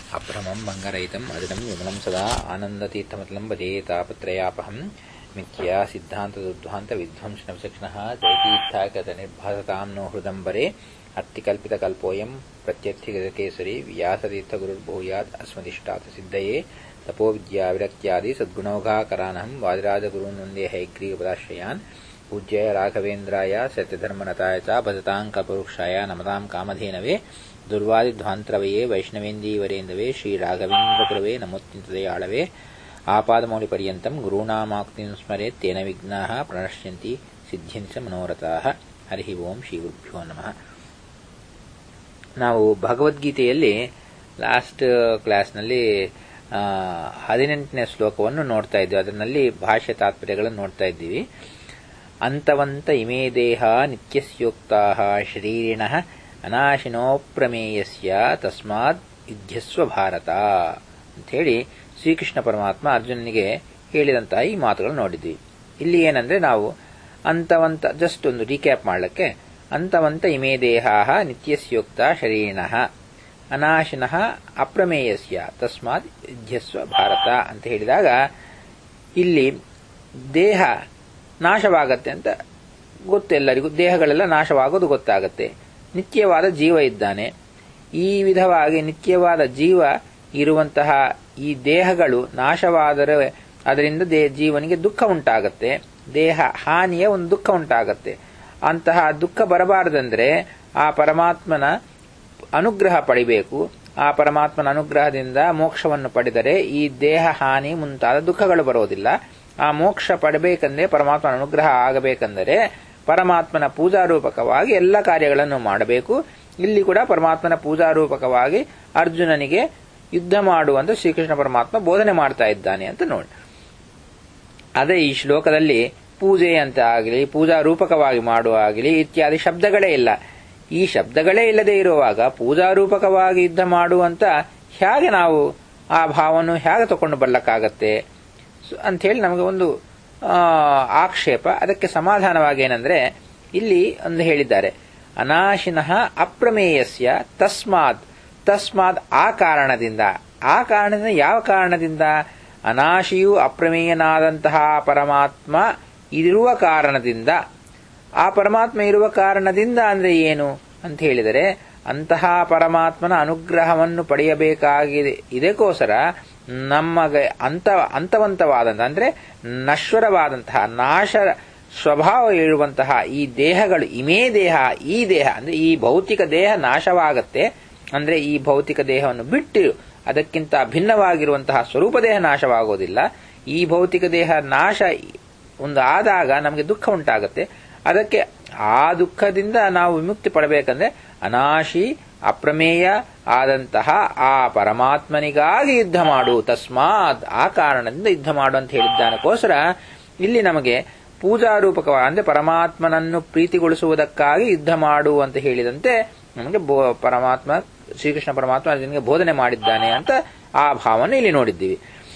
अभ्रमं भङ्गरहितम् अदिनं विमलं सदा आनन्दतीर्थमतलं वदे तापत्रयापहं मिथ्या सिद्धान्तदुद्ध्वान्तविध्वंसनविचक्षणः जयतीर्थागतनिर्भासतां नो हृदम्बरे अत्तिकल्पितकल्पोऽयं प्रत्यर्थिगजकेसरी व्यासतीर्थगुरुर्भूयात् अस्मदिष्टात् सिद्धये तपोविद्याविरक्त्यादि सद्गुणौघाकरानहं वादिराजगुरून् वन्दे हैग्रीवपदाश्रयान् पूज्याय राघवेन्द्राय सत्यधर्मनताय च भजतां कल्पवृक्षाय नमतां कामधेनवे ದುರ್ವಾದಿಧ್ವಾಂತರವಯೇ ವೈಷ್ಣವೇಂದೀವರೇಂದವೇ ಶ್ರೀರಾಘವೇಂದ್ರಪುರವೇ ನಮೋತ್ಯಂತದಯಾಳವೇ ಆಪಾದಮೌಲಿಪರ್ಯಂತಂ ಗುರುಣಾಮಾಕ್ತಿಂ ಸ್ಮರೆತ್ ತೇನ ವಿಘ್ನಾಃ ಪ್ರಣಶ್ಯಂತಿ ಸಿದ್ಧ್ಯಂತಿ ಚ ಮನೋರಥಾಃ ಹರಿ ಓಂ ಶ್ರೀ ಗುರುಭ್ಯೋ ನಮಃ ನಾವು ಭಗವದ್ಗೀತೆಯಲ್ಲಿ ಲಾಸ್ಟ್ ಕ್ಲಾಸ್ನಲ್ಲಿ ಹದಿನೆಂಟನೇ ಶ್ಲೋಕವನ್ನು ನೋಡ್ತಾ ಇದ್ವಿ ಅದರಲ್ಲಿ ಭಾಷ್ಯ ತಾತ್ಪರ್ಯಗಳನ್ನು ನೋಡ್ತಾ ಇದ್ದೀವಿ ಅಂತವಂತ ಇಮೇ ದೇಹ ನಿತ್ಯಸ್ಯೋಕ್ತಾ ಶರೀರಿಣಃ ಅನಾಶಿನೋಪ್ರಮೇಯಸ್ಯ ತಸ್ಮಾತ್ ಯುದ್ಧಸ್ವ ಭಾರತ ಅಂಥೇಳಿ ಶ್ರೀಕೃಷ್ಣ ಪರಮಾತ್ಮ ಅರ್ಜುನನಿಗೆ ಹೇಳಿದಂತಹ ಈ ಮಾತುಗಳು ನೋಡಿದ್ವಿ ಇಲ್ಲಿ ಏನಂದ್ರೆ ನಾವು ಅಂತವಂತ ಜಸ್ಟ್ ಒಂದು ರೀಕ್ಯಾಪ್ ಮಾಡಲಿಕ್ಕೆ ಅಂತವಂತ ಇಮೇ ದೇಹ ನಿತ್ಯಸ್ಯೋಕ್ತ ಶರೀರಿಣಃ ಅನಾಶಿನಃ ಅಪ್ರಮೇಯಸ್ಯ ತಸ್ಮಾತ್ ಯುದ್ಧಸ್ವ ಭಾರತ ಅಂತ ಹೇಳಿದಾಗ ಇಲ್ಲಿ ದೇಹ ನಾಶವಾಗತ್ತೆ ಅಂತ ಗೊತ್ತೆಲ್ಲರಿಗೂ ದೇಹಗಳೆಲ್ಲ ನಾಶವಾಗೋದು ಗೊತ್ತಾಗತ್ತೆ ನಿತ್ಯವಾದ ಜೀವ ಇದ್ದಾನೆ ಈ ವಿಧವಾಗಿ ನಿತ್ಯವಾದ ಜೀವ ಇರುವಂತಹ ಈ ದೇಹಗಳು ನಾಶವಾದರೆ ಅದರಿಂದ ದೇ ಜೀವನಿಗೆ ದುಃಖ ಉಂಟಾಗತ್ತೆ ದೇಹ ಹಾನಿಯ ಒಂದು ದುಃಖ ಉಂಟಾಗತ್ತೆ ಅಂತಹ ದುಃಖ ಬರಬಾರದಂದ್ರೆ ಆ ಪರಮಾತ್ಮನ ಅನುಗ್ರಹ ಪಡಿಬೇಕು ಆ ಪರಮಾತ್ಮನ ಅನುಗ್ರಹದಿಂದ ಮೋಕ್ಷವನ್ನು ಪಡೆದರೆ ಈ ದೇಹ ಹಾನಿ ಮುಂತಾದ ದುಃಖಗಳು ಬರೋದಿಲ್ಲ ಆ ಮೋಕ್ಷ ಪಡಬೇಕಂದ್ರೆ ಪರಮಾತ್ಮನ ಅನುಗ್ರಹ ಆಗಬೇಕೆಂದರೆ ಪರಮಾತ್ಮನ ಪೂಜಾರೂಪಕವಾಗಿ ಎಲ್ಲ ಕಾರ್ಯಗಳನ್ನು ಮಾಡಬೇಕು ಇಲ್ಲಿ ಕೂಡ ಪರಮಾತ್ಮನ ಪೂಜಾರೂಪಕವಾಗಿ ಅರ್ಜುನನಿಗೆ ಯುದ್ಧ ಮಾಡುವಂತ ಶ್ರೀಕೃಷ್ಣ ಪರಮಾತ್ಮ ಬೋಧನೆ ಮಾಡ್ತಾ ಇದ್ದಾನೆ ಅಂತ ನೋಡಿ ಅದೇ ಈ ಶ್ಲೋಕದಲ್ಲಿ ಪೂಜೆ ಅಂತ ಆಗಲಿ ಪೂಜಾ ರೂಪಕವಾಗಿ ಮಾಡುವ ಆಗಲಿ ಇತ್ಯಾದಿ ಶಬ್ದಗಳೇ ಇಲ್ಲ ಈ ಶಬ್ದಗಳೇ ಇಲ್ಲದೆ ಇರುವಾಗ ಪೂಜಾರೂಪಕವಾಗಿ ಯುದ್ಧ ಮಾಡುವಂತ ಹೇಗೆ ನಾವು ಆ ಭಾವವನ್ನು ಹೇಗೆ ತಕೊಂಡು ಬರ್ಲಕ್ಕಾಗತ್ತೆ ಅಂಥೇಳಿ ನಮಗೆ ಒಂದು ಆಕ್ಷೇಪ ಅದಕ್ಕೆ ಸಮಾಧಾನವಾಗಿ ಏನಂದ್ರೆ ಇಲ್ಲಿ ಒಂದು ಹೇಳಿದ್ದಾರೆ ಅನಾಶಿನಃ ಅಪ್ರಮೇಯಸ್ಯ ತಸ್ಮಾತ್ ತಸ್ಮಾತ್ ಆ ಕಾರಣದಿಂದ ಆ ಕಾರಣದಿಂದ ಯಾವ ಕಾರಣದಿಂದ ಅನಾಶಿಯು ಅಪ್ರಮೇಯನಾದಂತಹ ಪರಮಾತ್ಮ ಇರುವ ಕಾರಣದಿಂದ ಆ ಪರಮಾತ್ಮ ಇರುವ ಕಾರಣದಿಂದ ಅಂದ್ರೆ ಏನು ಅಂತ ಹೇಳಿದರೆ ಅಂತಹ ಪರಮಾತ್ಮನ ಅನುಗ್ರಹವನ್ನು ಪಡೆಯಬೇಕಾಗಿದೆ ಇದಕ್ಕೋಸ್ಕರ ನಮಗೆ ಅಂತ ಅಂತವಂತವಾದಂತಹ ಅಂದ್ರೆ ನಶ್ವರವಾದಂತಹ ನಾಶ ಸ್ವಭಾವ ಇರುವಂತಹ ಈ ದೇಹಗಳು ಇಮೇ ದೇಹ ಈ ದೇಹ ಅಂದ್ರೆ ಈ ಭೌತಿಕ ದೇಹ ನಾಶವಾಗತ್ತೆ ಅಂದ್ರೆ ಈ ಭೌತಿಕ ದೇಹವನ್ನು ಬಿಟ್ಟು ಅದಕ್ಕಿಂತ ಭಿನ್ನವಾಗಿರುವಂತಹ ಸ್ವರೂಪ ದೇಹ ನಾಶವಾಗೋದಿಲ್ಲ ಈ ಭೌತಿಕ ದೇಹ ನಾಶ ಒಂದು ಆದಾಗ ನಮಗೆ ದುಃಖ ಉಂಟಾಗತ್ತೆ ಅದಕ್ಕೆ ಆ ದುಃಖದಿಂದ ನಾವು ವಿಮುಕ್ತಿ ಪಡಬೇಕಂದ್ರೆ ಅನಾಶಿ ಅಪ್ರಮೇಯ ಆದಂತಹ ಆ ಪರಮಾತ್ಮನಿಗಾಗಿ ಯುದ್ಧ ಮಾಡು ತಸ್ಮಾತ್ ಆ ಕಾರಣದಿಂದ ಯುದ್ಧ ಮಾಡು ಅಂತ ಹೇಳಿದ್ದಾನಕ್ಕೋಸ್ಕರ ಇಲ್ಲಿ ನಮಗೆ ಪೂಜಾರೂಪಕವಾಗಿ ಅಂದ್ರೆ ಪರಮಾತ್ಮನನ್ನು ಪ್ರೀತಿಗೊಳಿಸುವುದಕ್ಕಾಗಿ ಯುದ್ಧ ಮಾಡು ಅಂತ ಹೇಳಿದಂತೆ ನಮಗೆ ಪರಮಾತ್ಮ ಶ್ರೀಕೃಷ್ಣ ಪರಮಾತ್ಮ ಅದನಿಗೆ ಬೋಧನೆ ಮಾಡಿದ್ದಾನೆ ಅಂತ ಆ ಭಾವನೆ ಇಲ್ಲಿ ನೋಡಿದ್ದೀವಿ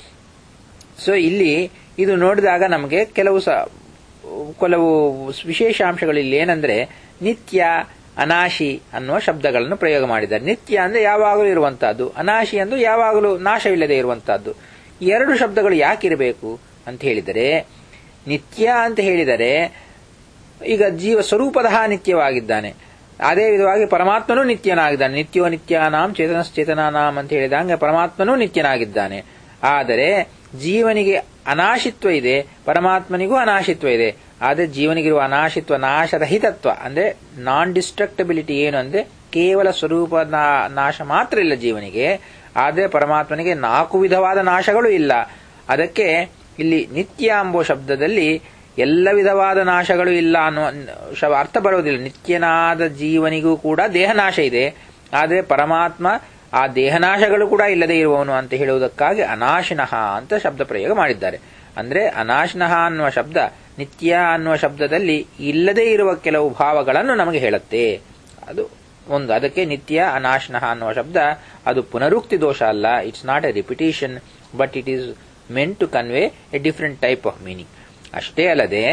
ಸೊ ಇಲ್ಲಿ ಇದು ನೋಡಿದಾಗ ನಮಗೆ ಕೆಲವು ಸ ಕೆಲವು ವಿಶೇಷಾಂಶಗಳು ಇಲ್ಲಿ ಏನಂದ್ರೆ ನಿತ್ಯ ಅನಾಶಿ ಅನ್ನುವ ಶಬ್ದಗಳನ್ನು ಪ್ರಯೋಗ ಮಾಡಿದ್ದಾರೆ ನಿತ್ಯ ಅಂದ್ರೆ ಯಾವಾಗಲೂ ಇರುವಂತಹದ್ದು ಅನಾಶಿ ಅಂದ್ರೆ ಯಾವಾಗಲೂ ನಾಶವಿಲ್ಲದೆ ಇರುವಂತಹದ್ದು ಎರಡು ಶಬ್ದಗಳು ಯಾಕಿರಬೇಕು ಅಂತ ಹೇಳಿದರೆ ನಿತ್ಯ ಅಂತ ಹೇಳಿದರೆ ಈಗ ಜೀವ ಸ್ವರೂಪದಹ ನಿತ್ಯವಾಗಿದ್ದಾನೆ ಅದೇ ವಿಧವಾಗಿ ಪರಮಾತ್ಮನೂ ನಿತ್ಯನಾಗಿದ್ದಾನೆ ನಿತ್ಯೋ ನಿತ್ಯಾನಾಂ ಚೇತನಶ್ಚೇತನಾನಾಂ ಅಂತ ಹೇಳಿದಂಗೆ ಪರಮಾತ್ಮನೂ ನಿತ್ಯನಾಗಿದ್ದಾನೆ ಆದರೆ ಜೀವನಿಗೆ ಅನಾಶಿತ್ವ ಇದೆ ಪರಮಾತ್ಮನಿಗೂ ಅನಾಶಿತ್ವ ಇದೆ ಆದರೆ ಜೀವನಿಗಿರುವ ಅನಾಶಿತ್ವ ನಾಶರಹಿತತ್ವ ಅಂದ್ರೆ ನಾನ್ ಡಿಸ್ಟ್ರಕ್ಟಬಿಲಿಟಿ ಏನು ಅಂದ್ರೆ ಕೇವಲ ಸ್ವರೂಪ ನಾಶ ಮಾತ್ರ ಇಲ್ಲ ಜೀವನಿಗೆ ಆದರೆ ಪರಮಾತ್ಮನಿಗೆ ನಾಲ್ಕು ವಿಧವಾದ ನಾಶಗಳು ಇಲ್ಲ ಅದಕ್ಕೆ ಇಲ್ಲಿ ನಿತ್ಯ ಎಂಬೋ ಶಬ್ದದಲ್ಲಿ ಎಲ್ಲ ವಿಧವಾದ ನಾಶಗಳು ಇಲ್ಲ ಅನ್ನುವ ಅರ್ಥ ಬರೋದಿಲ್ಲ ನಿತ್ಯನಾದ ಜೀವನಿಗೂ ಕೂಡ ದೇಹನಾಶ ಇದೆ ಆದರೆ ಪರಮಾತ್ಮ ಆ ದೇಹನಾಶಗಳು ಕೂಡ ಇಲ್ಲದೆ ಇರುವವನು ಅಂತ ಹೇಳುವುದಕ್ಕಾಗಿ ಅನಾಶಿನಃ ಅಂತ ಶಬ್ದ ಪ್ರಯೋಗ ಮಾಡಿದ್ದಾರೆ ಅಂದ್ರೆ ಅನಾಶಿನಃ ಅನ್ನುವ ಶಬ್ದ ನಿತ್ಯ ಅನ್ನುವ ಶಬ್ದದಲ್ಲಿ ಇಲ್ಲದೇ ಇರುವ ಕೆಲವು ಭಾವಗಳನ್ನು ನಮಗೆ ಹೇಳುತ್ತೆ ಅದು ಒಂದು ಅದಕ್ಕೆ ನಿತ್ಯ ಅನಾಶಿನಃ ಅನ್ನುವ ಶಬ್ದ ಅದು ಪುನರುಕ್ತಿ ದೋಷ ಅಲ್ಲ it's not a repetition but it is meant to convey a different type of meaning ಅಷ್ಟೇ ಅಲ್ಲದೆ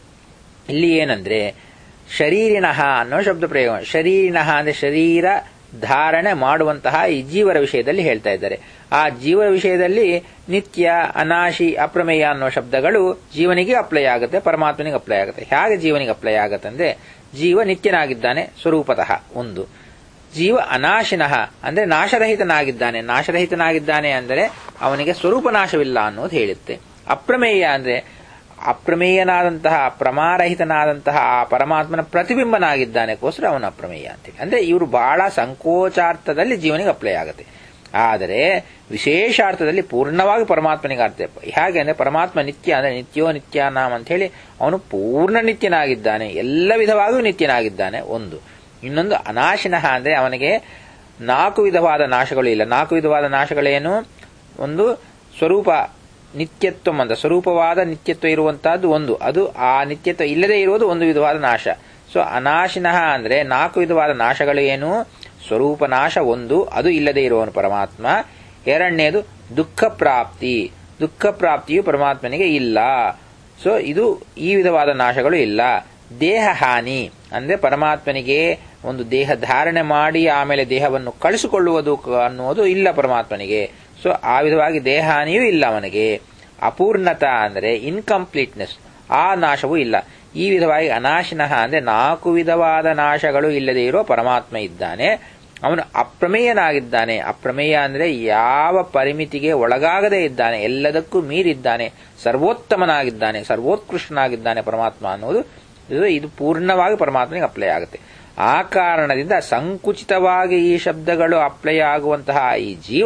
ಇಲ್ಲಿ ಏನಂದ್ರೆ ಶರೀರಿನಃ ಅನ್ನೋ ಶಬ್ದ ಪ್ರಯೋಗ ಶರೀರಿನಃ ಅಂದ್ರೆ ಶರೀರ ಧಾರಣೆ ಮಾಡುವಂತಹ ಈ ಜೀವರ ವಿಷಯದಲ್ಲಿ ಹೇಳ್ತಾ ಇದ್ದಾರೆ ಆ ಜೀವರ ವಿಷಯದಲ್ಲಿ ನಿತ್ಯ ಅನಾಶಿ ಅಪ್ರಮೇಯ ಅನ್ನೋ ಶಬ್ದಗಳು ಜೀವನಿಗೆ ಅಪ್ಲೈ ಆಗುತ್ತೆ ಪರಮಾತ್ಮನಿಗೆ ಅಪ್ಲೈ ಆಗುತ್ತೆ ಹೇಗೆ ಜೀವನಿಗೆ ಅಪ್ಲೈ ಆಗುತ್ತೆ ಅಂದ್ರೆ ಜೀವ ನಿತ್ಯನಾಗಿದ್ದಾನೆ ಸ್ವರೂಪತಃ ಒಂದು ಜೀವ ಅನಾಶಿನಃ ಅಂದ್ರೆ ನಾಶರಹಿತನಾಗಿದ್ದಾನೆ ನಾಶರಹಿತನಾಗಿದ್ದಾನೆ ಅಂದರೆ ಅವನಿಗೆ ಸ್ವರೂಪ ನಾಶವಿಲ್ಲ ಅನ್ನೋದು ಹೇಳುತ್ತೆ ಅಪ್ರಮೇಯ ಅಂದ್ರೆ ಅಪ್ರಮೇಯನಾದಂತಹ ಪ್ರಮಾರಹಿತನಾದಂತಹ ಆ ಪರಮಾತ್ಮನ ಪ್ರತಿಬಿಂಬನಾಗಿದ್ದಾನೆಗೋಸ್ಕರ ಅವನು ಅಪ್ರಮೇಯ ಅಂತೇಳಿ ಅಂದ್ರೆ ಇವರು ಬಹಳ ಸಂಕೋಚಾರ್ಥದಲ್ಲಿ ಜೀವನಿಗೆ ಅಪ್ಲೈ ಆಗುತ್ತೆ ಆದರೆ ವಿಶೇಷಾರ್ಥದಲ್ಲಿ ಪೂರ್ಣವಾಗಿ ಪರಮಾತ್ಮನಿಗೆ ಅರ್ಥ ಹೇಗೆ ಅಂದ್ರೆ ಪರಮಾತ್ಮ ನಿತ್ಯ ಅಂದ್ರೆ ನಿತ್ಯೋ ನಿತ್ಯಾನಾಮ್ ಅಂತ ಹೇಳಿ ಅವನು ಪೂರ್ಣ ನಿತ್ಯನಾಗಿದ್ದಾನೆ ಎಲ್ಲ ವಿಧವಾಗಿಯೂ ನಿತ್ಯನಾಗಿದ್ದಾನೆ ಒಂದು ಇನ್ನೊಂದು ಅನಾಶಿನಃ ಅಂದ್ರೆ ಅವನಿಗೆ ನಾಲ್ಕು ವಿಧವಾದ ನಾಶಗಳು ಇಲ್ಲ ನಾಲ್ಕು ವಿಧವಾದ ನಾಶಗಳೇನು ಒಂದು ಸ್ವರೂಪ ನಿತ್ಯತ್ವ ಅಂತ ಸ್ವರೂಪವಾದ ನಿತ್ಯತ್ವ ಇರುವಂತಹದ್ದು ಒಂದು ಅದು ಆ ನಿತ್ಯತ್ವ ಇಲ್ಲದೆ ಇರುವುದು ಒಂದು ವಿಧವಾದ ನಾಶ ಸೊ ಅನಾಶಿನಃ ಅಂದ್ರೆ ನಾಲ್ಕು ವಿಧವಾದ ನಾಶಗಳು ಏನು ಸ್ವರೂಪ ನಾಶ ಒಂದು ಅದು ಇಲ್ಲದೆ ಇರುವವನು ಪರಮಾತ್ಮ ಎರಡನೇದು ದುಃಖ ಪ್ರಾಪ್ತಿ ದುಃಖ ಪ್ರಾಪ್ತಿಯು ಪರಮಾತ್ಮನಿಗೆ ಇಲ್ಲ ಸೊ ಇದು ಈ ವಿಧವಾದ ನಾಶಗಳು ಇಲ್ಲ ದೇಹ ಹಾನಿ ಅಂದ್ರೆ ಪರಮಾತ್ಮನಿಗೆ ಒಂದು ದೇಹ ಧಾರಣೆ ಮಾಡಿ ಆಮೇಲೆ ದೇಹವನ್ನು ಕಳಿಸಿಕೊಳ್ಳುವುದು ಅನ್ನುವುದು ಇಲ್ಲ ಪರಮಾತ್ಮನಿಗೆ ಸೊ ಆ ವಿಧವಾಗಿ ದೇಹ ಹಾನಿಯೂ ಇಲ್ಲ ಅವನಿಗೆ ಅಪೂರ್ಣತ ಅಂದರೆ ಇನ್ಕಂಪ್ಲೀಟ್ನೆಸ್ ಆ ನಾಶವೂ ಇಲ್ಲ ಈ ವಿಧವಾಗಿ ಅನಾಶಿನಃ ಅಂದ್ರೆ ನಾಲ್ಕು ವಿಧವಾದ ನಾಶಗಳು ಇಲ್ಲದೆ ಇರುವ ಪರಮಾತ್ಮ ಇದ್ದಾನೆ ಅವನು ಅಪ್ರಮೇಯನಾಗಿದ್ದಾನೆ ಅಪ್ರಮೇಯ ಅಂದ್ರೆ ಯಾವ ಪರಿಮಿತಿಗೆ ಒಳಗಾಗದೇ ಇದ್ದಾನೆ ಎಲ್ಲದಕ್ಕೂ ಮೀರಿದ್ದಾನೆ ಸರ್ವೋತ್ತಮನಾಗಿದ್ದಾನೆ ಸರ್ವೋತ್ಕೃಷ್ಟನಾಗಿದ್ದಾನೆ ಪರಮಾತ್ಮ ಅನ್ನೋದು ಇದು ಇದು ಪೂರ್ಣವಾಗಿ ಪರಮಾತ್ಮನಿಗೆ ಅಪ್ಲೈ ಆಗುತ್ತೆ ಆ ಕಾರಣದಿಂದ ಸಂಕುಚಿತವಾಗಿ ಈ ಶಬ್ದಗಳು ಅಪ್ಲೈ ಆಗುವಂತಹ ಈ ಜೀವ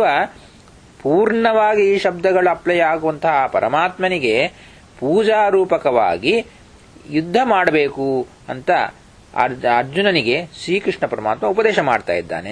ಪೂರ್ಣವಾಗಿ ಈ ಶಬ್ದಗಳು ಅಪ್ಲೈ ಆಗುವಂತಹ ಪರಮಾತ್ಮನಿಗೆ ಪೂಜಾರೂಪಕವಾಗಿ ಯುದ್ಧ ಮಾಡಬೇಕು ಅಂತ ಅರ್ಜುನನಿಗೆ ಶ್ರೀಕೃಷ್ಣ ಪರಮಾತ್ಮ ಉಪದೇಶ ಮಾಡ್ತಾ ಇದ್ದಾನೆ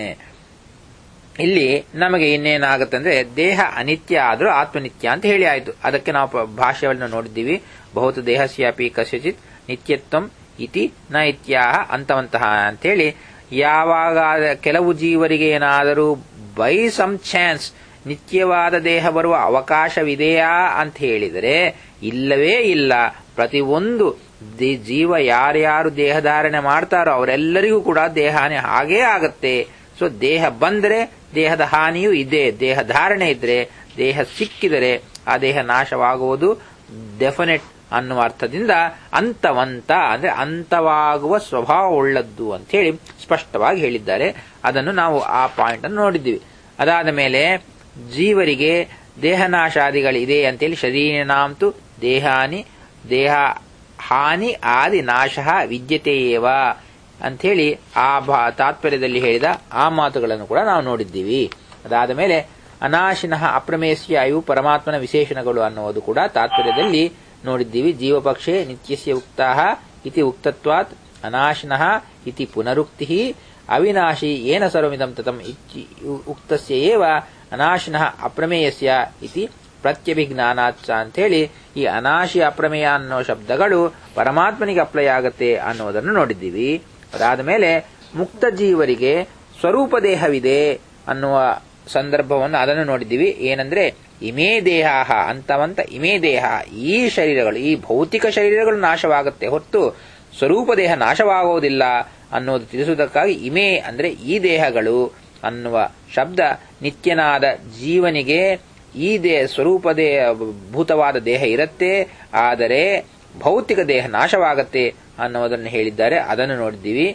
ಇಲ್ಲಿ ನಮಗೆ ಇನ್ನೇನಾಗುತ್ತೆ ಅಂದ್ರೆ ದೇಹ ಅನಿತ್ಯ ಆದರೂ ಆತ್ಮನಿತ್ಯ ಅಂತ ಹೇಳಿ ಆಯ್ತು ಅದಕ್ಕೆ ನಾವು ಭಾಷ್ಯವನ್ನು ನೋಡಿದ್ದೀವಿ ಬಹುತ ದೇಹಸ್ಯಾಪಿ ಕಸ್ಯಚಿತ್ ನಿತ್ಯತ್ವಂ ಇತಿ ನ ಇತ್ಯಾಹ ಅಂತವಂತಹ ಅಂತೇಳಿ ಯಾವಾಗ ಕೆಲವು ಜೀವರಿಗೆ ಏನಾದರೂ ಬೈ ಸಮ್ ಚಾನ್ಸ್ ನಿತ್ಯವಾದ ದೇಹ ಬರುವ ಅವಕಾಶವಿದೆಯಾ ಅಂತ ಹೇಳಿದರೆ ಇಲ್ಲವೇ ಇಲ್ಲ ಪ್ರತಿಯೊಂದು ಜೀವ ಯಾರ್ಯಾರು ದೇಹಧಾರಣೆ ಮಾಡ್ತಾರೋ ಅವರೆಲ್ಲರಿಗೂ ಕೂಡ ದೇಹಾನಿ ಹಾಗೇ ಆಗತ್ತೆ ಸೊ ದೇಹ ಬಂದರೆ ದೇಹದ ಹಾನಿಯೂ ಇದೆ ದೇಹ ಧಾರಣೆ ಇದ್ರೆ ದೇಹ ಸಿಕ್ಕಿದರೆ ಆ ದೇಹ ನಾಶವಾಗುವುದು ಡೆಫಿನೆಟ್ ಅನ್ನುವ ಅರ್ಥದಿಂದ ಅಂತವಂತ ಅಂದ್ರೆ ಅಂತವಾಗುವ ಸ್ವಭಾವ ಉಳ್ಳದ್ದು ಅಂತ ಹೇಳಿ ಸ್ಪಷ್ಟವಾಗಿ ಹೇಳಿದ್ದಾರೆ ಅದನ್ನು ನಾವು ಆ ಪಾಯಿಂಟ್ ಅನ್ನು ನೋಡಿದ್ದೀವಿ ಅದಾದ ಮೇಲೆ ಜೀವರಿಗೆ ದೇಹನಾಶಾದಿಗಳಿದೆ ಅಂತೇಳಿ ಶರೀರನಾಂತು ದೇಹಾನಿ ದೇಹ ಹಾನಿ ಆದಿ ನಾಶ ವಿದ್ಯತೆಯೇವ ಅಂಥೇಳಿ ಆ ತಾತ್ಪರ್ಯದಲ್ಲಿ ಹೇಳಿದ ಆ ಮಾತುಗಳನ್ನು ಕೂಡ ನಾವು ನೋಡಿದ್ದೀವಿ ಅದಾದ ಮೇಲೆ ಅನಾಶಿನಃ ಅಪ್ರಮೇಸ್ಯ ಇವು ಪರಮಾತ್ಮನ ವಿಶೇಷಣಗಳು ಅನ್ನುವುದು ಕೂಡ ತಾತ್ಪರ್ಯದಲ್ಲಿ ನೋಡಿದ್ದೀವಿ ಜೀವಪಕ್ಷೆ ನಿತ್ಯಸ್ಯ ಉಕ್ತಾ ಇತಿ ಉಕ್ತತ್ವಾತ್ ಅನಾಶಿನಃ ಇತಿ ಪುನರುಕ್ತಿ ಅವಿನಾಶಿ ಏನ ಸರ್ವಮಿದಂ ತತಂ ಉಕ್ತಸ್ಯ ಏವ ಅನಾಶಿನಃ ಅಪ್ರಮೇಯಸ್ಯ ಇತಿ ಪ್ರತ್ಯಭಿಜ್ಞಾನಾಚ ಅಂತೇಳಿ ಈ ಅನಾಶಿ ಅಪ್ರಮೇಯ ಅನ್ನೋ ಶಬ್ದಗಳು ಪರಮಾತ್ಮನಿಗೆ ಅಪ್ಲೈ ಆಗತ್ತೆ ಅನ್ನೋದನ್ನು ನೋಡಿದ್ದೀವಿ ಅದಾದ ಮೇಲೆ ಮುಕ್ತ ಜೀವರಿಗೆ ಸ್ವರೂಪ ದೇಹವಿದೆ ಅನ್ನುವ ಸಂದರ್ಭವನ್ನು ಅದನ್ನು ನೋಡಿದ್ದೀವಿ ಏನಂದ್ರೆ ಇಮೇ ದೇಹ ಅಂತವಂತ ಇಮೇ ದೇಹ ಈ ಶರೀರಗಳು ಈ ಭೌತಿಕ ಶರೀರಗಳು ನಾಶವಾಗುತ್ತೆ ಹೊರತು ಸ್ವರೂಪ ದೇಹ ನಾಶವಾಗುವುದಿಲ್ಲ ಅನ್ನೋದು ತಿಳಿಸುವುದಕ್ಕಾಗಿ ಇಮೇ ಅಂದ್ರೆ ಈ ದೇಹಗಳು ಅನ್ನುವ ಶಬ್ದ ನಿತ್ಯನಾದ ಜೀವನಿಗೆ ಈ ದೇಹ ಸ್ವರೂಪ ದೇಹ ಭೂತವಾದ ದೇಹ ಇರುತ್ತೆ ಆದರೆ ಭೌತಿಕ ದೇಹ ನಾಶವಾಗತ್ತೆ ಅನ್ನೋದನ್ನು ಹೇಳಿದ್ದಾರೆ ಅದನ್ನು ನೋಡಿದ್ದೀವಿ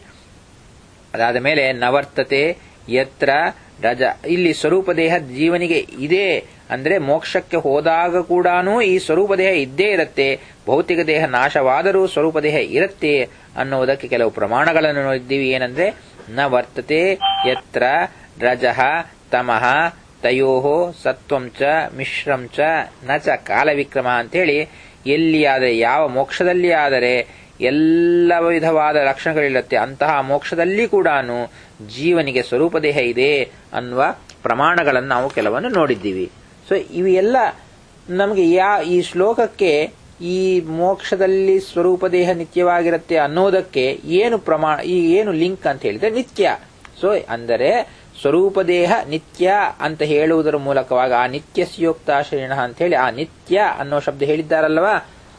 ಅದಾದ ಮೇಲೆ ನವರ್ತತೆ ಯತ್ರ ರಜ ಇಲ್ಲಿ ಸ್ವರೂಪ ದೇಹ ಜೀವನಿಗೆ ಇದೆ ಅಂದ್ರೆ ಮೋಕ್ಷಕ್ಕೆ ಹೋದಾಗ ಕೂಡ ಈ ಸ್ವರೂಪ ದೇಹ ಇದ್ದೇ ಇರುತ್ತೆ ಭೌತಿಕ ದೇಹ ನಾಶವಾದರೂ ಸ್ವರೂಪ ದೇಹ ಇರುತ್ತೆ ಅನ್ನುವುದಕ್ಕೆ ಕೆಲವು ಪ್ರಮಾಣಗಳನ್ನು ನೋಡಿದ್ದೀವಿ ಏನಂದ್ರೆ ನ ವರ್ತತೆ ಯತ್ರ ರಜಃ ತಮಃ ತಯೋ ಸತ್ವಂ ಚ ಮಿಶ್ರಂ ಚ ನ ಚ ಕಾಲವಿಕ್ರಮ ಅಂತೇಳಿ ಎಲ್ಲಿ ಆದರೆ ಯಾವ ಮೋಕ್ಷದಲ್ಲಿ ಆದರೆ ಎಲ್ಲ ವಿಧವಾದ ಲಕ್ಷಣಗಳಿರುತ್ತೆ ಅಂತಹ ಮೋಕ್ಷದಲ್ಲಿ ಕೂಡ ಜೀವನಿಗೆ ಸ್ವರೂಪ ದೇಹ ಇದೆ ಅನ್ನುವ ಪ್ರಮಾಣಗಳನ್ನು ನಾವು ಕೆಲವನ್ನು ನೋಡಿದ್ದೀವಿ ಸೊ ಇವೆಲ್ಲ ನಮಗೆ ಯಾ ಈ ಶ್ಲೋಕಕ್ಕೆ ಈ ಮೋಕ್ಷದಲ್ಲಿ ಸ್ವರೂಪ ದೇಹ ನಿತ್ಯವಾಗಿರುತ್ತೆ ಅನ್ನೋದಕ್ಕೆ ಏನು ಪ್ರಮಾಣ ಈ ಏನು ಲಿಂಕ್ ಅಂತ ಹೇಳಿದ್ರೆ ನಿತ್ಯ ಸೊ ಅಂದರೆ ಸ್ವರೂಪ ದೇಹ ನಿತ್ಯ ಅಂತ ಹೇಳುವುದರ ಮೂಲಕವಾಗಿ ಆ ನಿತ್ಯ ಸ್ಯೋಕ್ತಾಶ್ರಯಣ ಅಂತ ಹೇಳಿ ಆ ನಿತ್ಯ ಅನ್ನೋ ಶಬ್ದ ಹೇಳಿದ್ದಾರಲ್ವಾ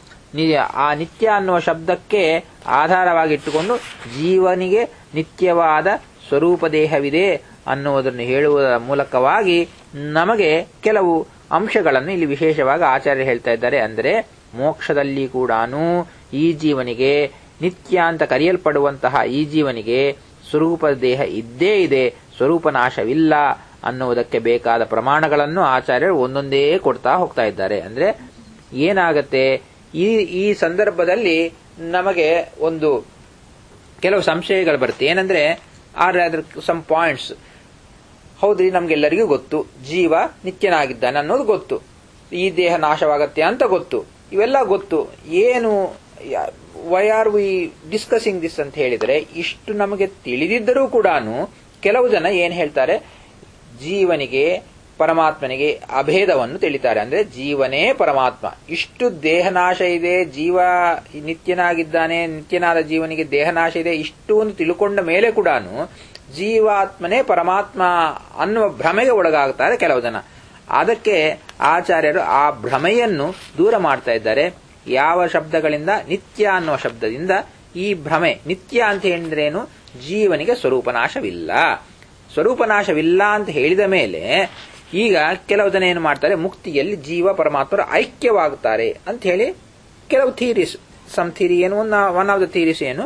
ಆ ನಿತ್ಯ ಅನ್ನುವ ಶಬ್ದಕ್ಕೆ ಆಧಾರವಾಗಿಟ್ಟುಕೊಂಡು ಜೀವನಿಗೆ ನಿತ್ಯವಾದ ಸ್ವರೂಪ ದೇಹವಿದೆ ಅನ್ನುವುದನ್ನು ಹೇಳುವುದರ ಮೂಲಕವಾಗಿ ನಮಗೆ ಕೆಲವು ಅಂಶಗಳನ್ನು ಇಲ್ಲಿ ವಿಶೇಷವಾಗಿ ಆಚಾರ್ಯ ಹೇಳ್ತಾ ಇದ್ದಾರೆ ಅಂದರೆ ಮೋಕ್ಷದಲ್ಲಿ ಕೂಡ ಈ ಜೀವನಿಗೆ ನಿತ್ಯ ಅಂತ ಕರೆಯಲ್ಪಡುವಂತಹ ಈ ಜೀವನಿಗೆ ಸ್ವರೂಪ ದೇಹ ಇದ್ದೇ ಇದೆ ಸ್ವರೂಪ ನಾಶವಿಲ್ಲ ಅನ್ನುವುದಕ್ಕೆ ಬೇಕಾದ ಪ್ರಮಾಣಗಳನ್ನು ಆಚಾರ್ಯರು ಒಂದೊಂದೇ ಕೊಡ್ತಾ ಹೋಗ್ತಾ ಇದ್ದಾರೆ ಅಂದ್ರೆ ಏನಾಗತ್ತೆ ಈ ಈ ಸಂದರ್ಭದಲ್ಲಿ ನಮಗೆ ಒಂದು ಕೆಲವು ಸಂಶಯಗಳು ಬರುತ್ತೆ ಏನಂದ್ರೆ ಆರ್ ಅದರ ಸಮ್ ಪಾಯಿಂಟ್ಸ್ ಹೌದ್ರಿ ನಮ್ಗೆಲ್ಲರಿಗೂ ಗೊತ್ತು ಜೀವ ನಿತ್ಯನಾಗಿದ್ದಾನೆ ಅನ್ನೋದು ಗೊತ್ತು ಈ ದೇಹ ನಾಶವಾಗತ್ತೆ ಅಂತ ಗೊತ್ತು ಇವೆಲ್ಲ ಗೊತ್ತು ಏನು why are we discussing this ಅಂತ ಹೇಳಿದರೆ ಇಷ್ಟು ನಮಗೆ ತಿಳಿದಿದ್ದರೂ ಕೂಡ ಕೆಲವು ಜನ ಏನ್ ಹೇಳ್ತಾರೆ ಜೀವನಿಗೆ ಪರಮಾತ್ಮನಿಗೆ ಅಭೇದವನ್ನು ತಿಳಿತಾರೆ ಅಂದ್ರೆ ಜೀವನೇ ಪರಮಾತ್ಮ ಇಷ್ಟು ದೇಹನಾಶ ಇದೆ ಜೀವ ನಿತ್ಯನಾಗಿದ್ದಾನೆ ನಿತ್ಯನಾದ ಜೀವನಿಗೆ ದೇಹನಾಶ ಇದೆ ಇಷ್ಟು ಒಂದು ತಿಳ್ಕೊಂಡ ಮೇಲೆ ಕೂಡ ಜೀವಾತ್ಮನೇ ಪರಮಾತ್ಮ ಅನ್ನುವ ಭ್ರಮೆಗೆ ಒಳಗಾಗ್ತಾರೆ ಕೆಲವು ಜನ ಅದಕ್ಕೆ ಆಚಾರ್ಯರು ಆ ಭ್ರಮೆಯನ್ನು ದೂರ ಮಾಡ್ತಾ ಇದ್ದಾರೆ ಯಾವ ಶಬ್ದಗಳಿಂದ ನಿತ್ಯ ಅನ್ನುವ ಶಬ್ದದಿಂದ ಈ ಭ್ರಮೆ ನಿತ್ಯ ಅಂತ ಹೇಳಿದ್ರೇನು ಜೀವನಿಗೆ ಸ್ವರೂಪನಾಶವಿಲ್ಲ ಸ್ವರೂಪನಾಶವಿಲ್ಲ ಅಂತ ಹೇಳಿದ ಮೇಲೆ ಈಗ ಕೆಲವು ಜನ ಏನು ಮಾಡ್ತಾರೆ ಮುಕ್ತಿಯಲ್ಲಿ ಜೀವ ಪರಮಾತ್ಮರು ಐಕ್ಯವಾಗುತ್ತಾರೆ ಅಂತ ಹೇಳಿ ಕೆಲವು ಥೀರೀಸ್ ಸಮ್ ಥೀರಿ ಏನು ಒನ್ ಆಫ್ ದ ಥೀರೀಸ್ ಏನು